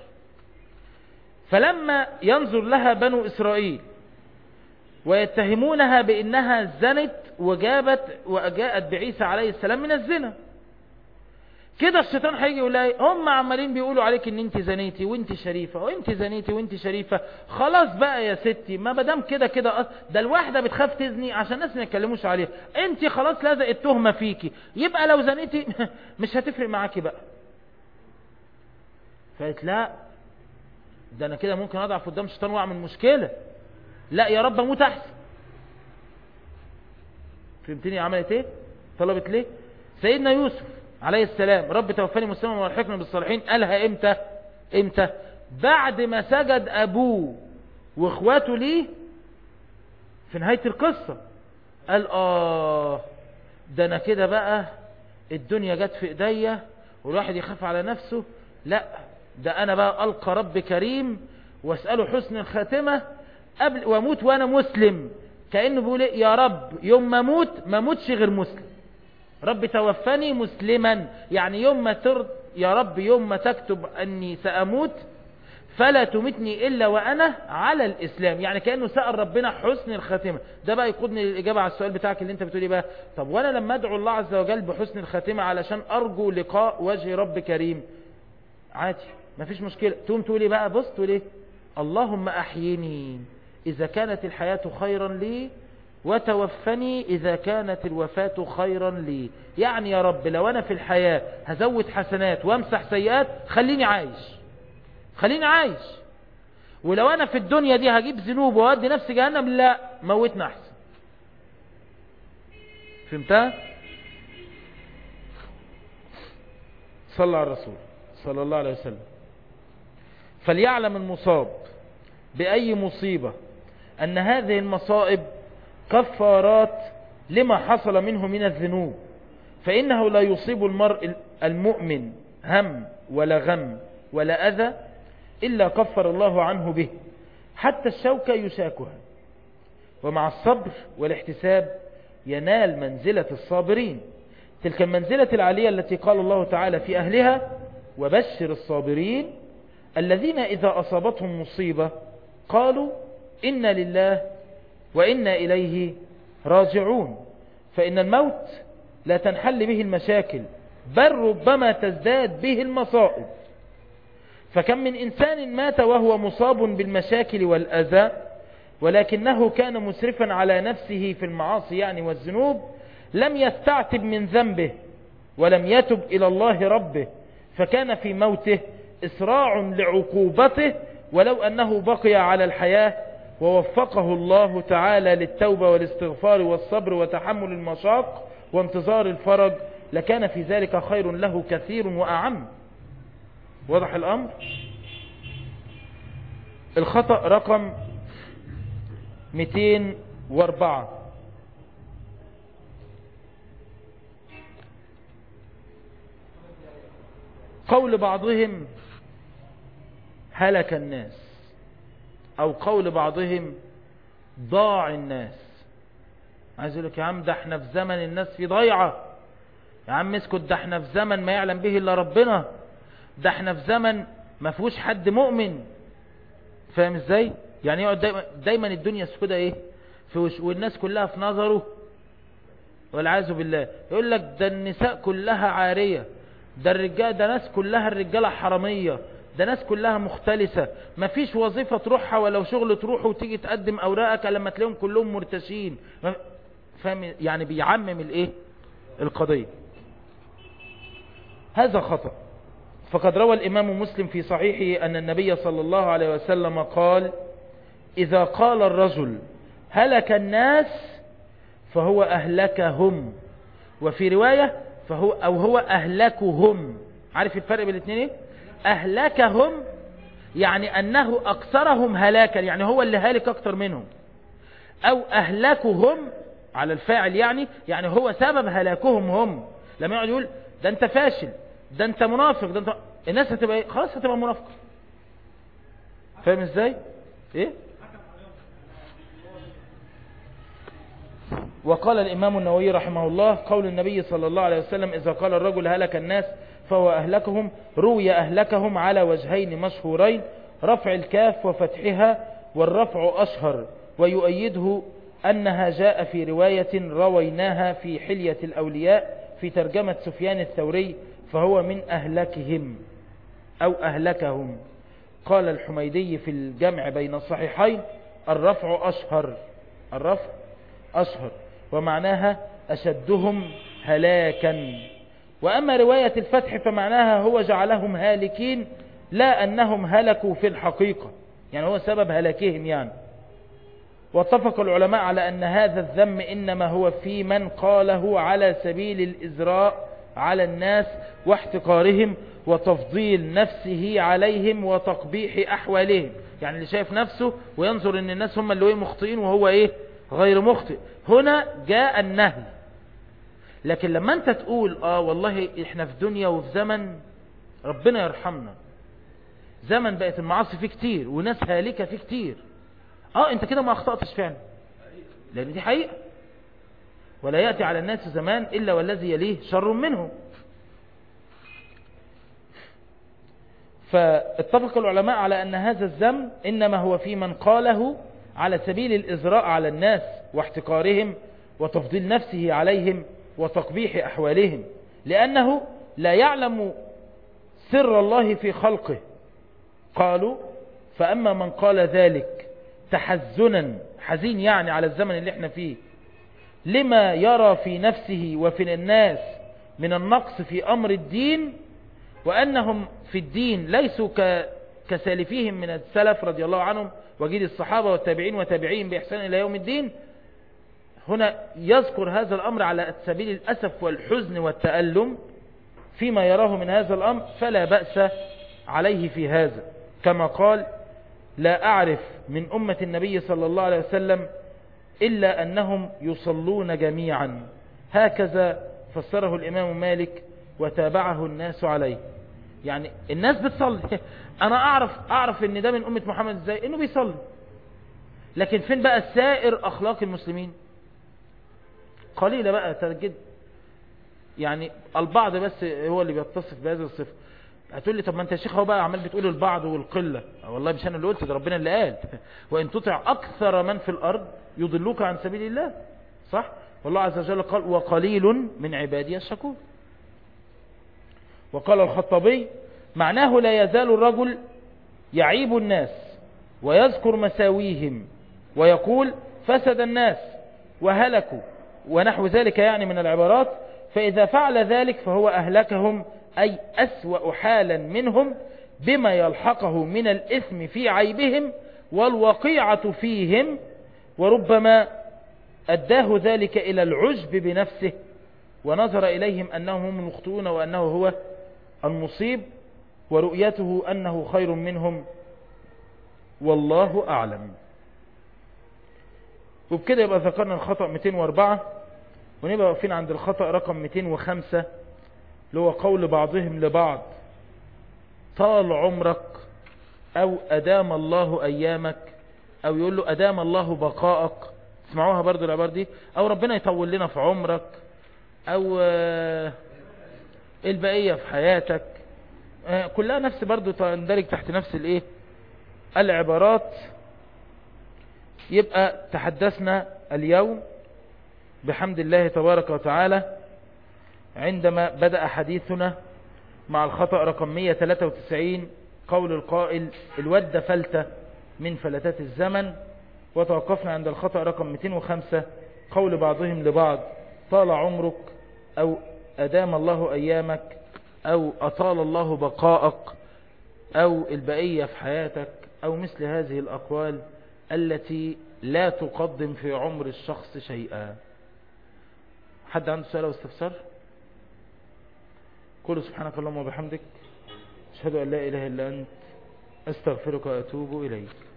فلما ينظر لها بنو إسرائيل ويتهمونها بأنها زنت وجابت وجاءت بعيسى عليه السلام من الزنا كده الشيطان هيجي يقول لها هم عمالين بيقولوا عليك ان انت زنيتي وانت شريفه وانت زنيتي وانت شريفه خلاص بقى يا ستي ما مادام كده كده ده الواحده بتخاف تزني عشان الناس ما يتكلموش عليها انت خلاص لازق التهمه فيكي يبقى لو زنيتي مش هتفرق معاكي بقى فقالت لا ده انا كده ممكن اضعف قدام الشيطان واعمل مشكله لا يا رب اموت احسن فهمتني عملت ايه طلبت ليه سيدنا يوسف عليه السلام رب توفاني مسلما والحقنا بالصالحين قالها امتى امتى بعد ما سجد ابوه واخواته ليه في نهاية القصة قال اه ده انا كده بقى الدنيا جت في ايديا والواحد يخاف على نفسه لا ده انا بقى القى رب كريم واسأله حسن الخاتمة قبل واموت وانا مسلم كأنه بيقول ايه يا رب يوم ما اموت ما اموتش غير مسلم رب توفني مسلما يعني يوم ما ترد يا رب يوم ما تكتب أني سأموت فلا تمتني إلا وأنا على الإسلام يعني كأنه سأل ربنا حسن الخاتمة ده بقى يقودني للإجابة على السؤال بتاعك اللي انت بتقولي بقى طب وأنا لما أدعو الله عز وجل بحسن الخاتمة علشان أرجو لقاء وجه رب كريم عادي مفيش مشكلة تقوم تقولي بقى بص تقولي اللهم أحيني إذا كانت الحياة خيرا لي وتوفني إذا كانت الوفاة خيرا لي يعني يا رب لو أنا في الحياة هزود حسنات وامسح سيئات خليني عايش خليني عايش ولو أنا في الدنيا دي هجيب ذنوب وأودي نفسي جهنم لا موتنا أحسن فهمتها صلى على الرسول صلى الله عليه وسلم فليعلم المصاب بأي مصيبة أن هذه المصائب كفارات لما حصل منه من الذنوب فإنه لا يصيب المرء المؤمن هم ولا غم ولا أذى إلا كفر الله عنه به حتى الشوكة يشاكها ومع الصبر والاحتساب ينال منزلة الصابرين تلك المنزلة العالية التي قال الله تعالى في أهلها وبشر الصابرين الذين إذا أصابتهم مصيبة قالوا إنا لله وإنا إليه راجعون فإن الموت لا تنحل به المشاكل بل ربما تزداد به المصائب فكم من إنسان مات وهو مصاب بالمشاكل والأذى ولكنه كان مسرفا على نفسه في المعاصي يعني والذنوب لم يستعتب من ذنبه ولم يتب إلى الله ربه فكان في موته إسراع لعقوبته ولو أنه بقي على الحياة ووفقه الله تعالى للتوبة والاستغفار والصبر وتحمل المشاق وانتظار الفرج لكان في ذلك خير له كثير وأعم واضح الأمر الخطأ رقم 204 قول بعضهم هلك الناس او قول بعضهم ضاع الناس عايز يقول لك يا عم ده احنا في زمن الناس في ضيعة يا عم اسكت ده احنا في زمن ما يعلم به الا ربنا ده احنا في زمن ما فيهوش حد مؤمن فاهم ازاي يعني يقعد دايما, دايما الدنيا سودة ايه في وش والناس كلها في نظره والعياذ بالله يقول لك ده النساء كلها عارية ده الرجال ده ناس كلها الرجالة حرامية ده ناس كلها مختلسة مفيش وظيفة تروحها ولو شغل تروح وتيجي تقدم اوراقك لما تلاقيهم كلهم مرتشين فاهم يعني بيعمم الايه القضية هذا خطأ فقد روى الامام مسلم في صحيحه ان النبي صلى الله عليه وسلم قال اذا قال الرجل هلك الناس فهو أهلكهم وفي رواية فهو أو هو أهلكهم عارف الفرق بين الاثنين ايه أهلكهم يعني أنه أكثرهم هلاكا يعني هو اللي هالك أكثر منهم أو أهلكهم على الفاعل يعني يعني هو سبب هلاكهم هم لما يقعد يقول ده أنت فاشل ده أنت منافق ده أنت الناس هتبقى ايه خلاص هتبقى منافق فاهم ازاي ايه وقال الإمام النووي رحمه الله قول النبي صلى الله عليه وسلم إذا قال الرجل هلك الناس فهو أهلكهم روي أهلكهم على وجهين مشهورين رفع الكاف وفتحها والرفع أشهر ويؤيده أنها جاء في رواية رويناها في حلية الأولياء في ترجمة سفيان الثوري فهو من أهلكهم أو أهلكهم قال الحميدي في الجمع بين الصحيحين الرفع أشهر الرفع أشهر ومعناها أشدهم هلاكا وأما رواية الفتح فمعناها هو جعلهم هالكين لا أنهم هلكوا في الحقيقة يعني هو سبب هلاكهم يعني واتفق العلماء على أن هذا الذم إنما هو في من قاله على سبيل الإزراء على الناس واحتقارهم وتفضيل نفسه عليهم وتقبيح أحوالهم يعني اللي شايف نفسه وينظر أن الناس هم اللي مخطئين وهو إيه غير مخطئ هنا جاء النهي لكن لما انت تقول اه والله احنا في دنيا وفي زمن ربنا يرحمنا زمن بقت المعاصي فيه كتير وناس هالكة فيه كتير اه انت كده ما اخطأتش فعلا لان دي حقيقة ولا يأتي على الناس زمان إلا والذي يليه شر منه فاتفق العلماء على أن هذا الذم إنما هو في من قاله على سبيل الإزراء على الناس واحتقارهم وتفضيل نفسه عليهم وتقبيح أحوالهم لأنه لا يعلم سر الله في خلقه قالوا فأما من قال ذلك تحزنا حزين يعني على الزمن اللي احنا فيه لما يرى في نفسه وفي الناس من النقص في أمر الدين وأنهم في الدين ليسوا كسالفيهم من السلف رضي الله عنهم وجيل الصحابة والتابعين وتابعين بإحسان إلى يوم الدين هنا يذكر هذا الأمر على سبيل الأسف والحزن والتألم فيما يراه من هذا الأمر فلا بأس عليه في هذا كما قال لا أعرف من أمة النبي صلى الله عليه وسلم إلا أنهم يصلون جميعا هكذا فسره الإمام مالك وتابعه الناس عليه يعني الناس بتصلي أنا أعرف, أعرف أن ده من أمة محمد إزاي أنه بيصلي لكن فين بقى سائر أخلاق المسلمين قليلة بقى تجد يعني البعض بس هو اللي بيتصف بهذه الصفة هتقول لي طب ما انت يا شيخ هو بقى عمال بتقول البعض والقلة والله مش انا اللي قلت ده ربنا اللي قال وان تطع اكثر من في الارض يضلوك عن سبيل الله صح والله عز وجل قال وقليل من عبادي الشكور وقال الخطابي معناه لا يزال الرجل يعيب الناس ويذكر مساويهم ويقول فسد الناس وهلكوا ونحو ذلك يعني من العبارات فإذا فعل ذلك فهو أهلكهم أي أسوأ حالا منهم بما يلحقه من الإثم في عيبهم والوقيعة فيهم وربما أداه ذلك إلى العجب بنفسه ونظر إليهم أنهم هم المخطئون وأنه هو المصيب ورؤيته أنه خير منهم والله أعلم وبكده يبقى ذكرنا الخطأ 204 ونبقى واقفين عند الخطأ رقم 205 اللي هو قول بعضهم لبعض طال عمرك او ادام الله ايامك او يقول له ادام الله بقاءك اسمعوها برضو العبارة دي او ربنا يطول لنا في عمرك او البقية في حياتك كلها نفس برضو تندرج تحت نفس الايه العبارات يبقى تحدثنا اليوم بحمد الله تبارك وتعالى عندما بدأ حديثنا مع الخطأ رقم 193 قول القائل الود فلتة من فلتات الزمن وتوقفنا عند الخطأ رقم 205 قول بعضهم لبعض طال عمرك أو أدام الله أيامك أو أطال الله بقاءك أو البقية في حياتك أو مثل هذه الأقوال التي لا تقدم في عمر الشخص شيئا حد عنده سؤال واستفسار قولوا سبحانك اللهم وبحمدك أشهد أن لا إله إلا أنت أستغفرك وأتوب إليك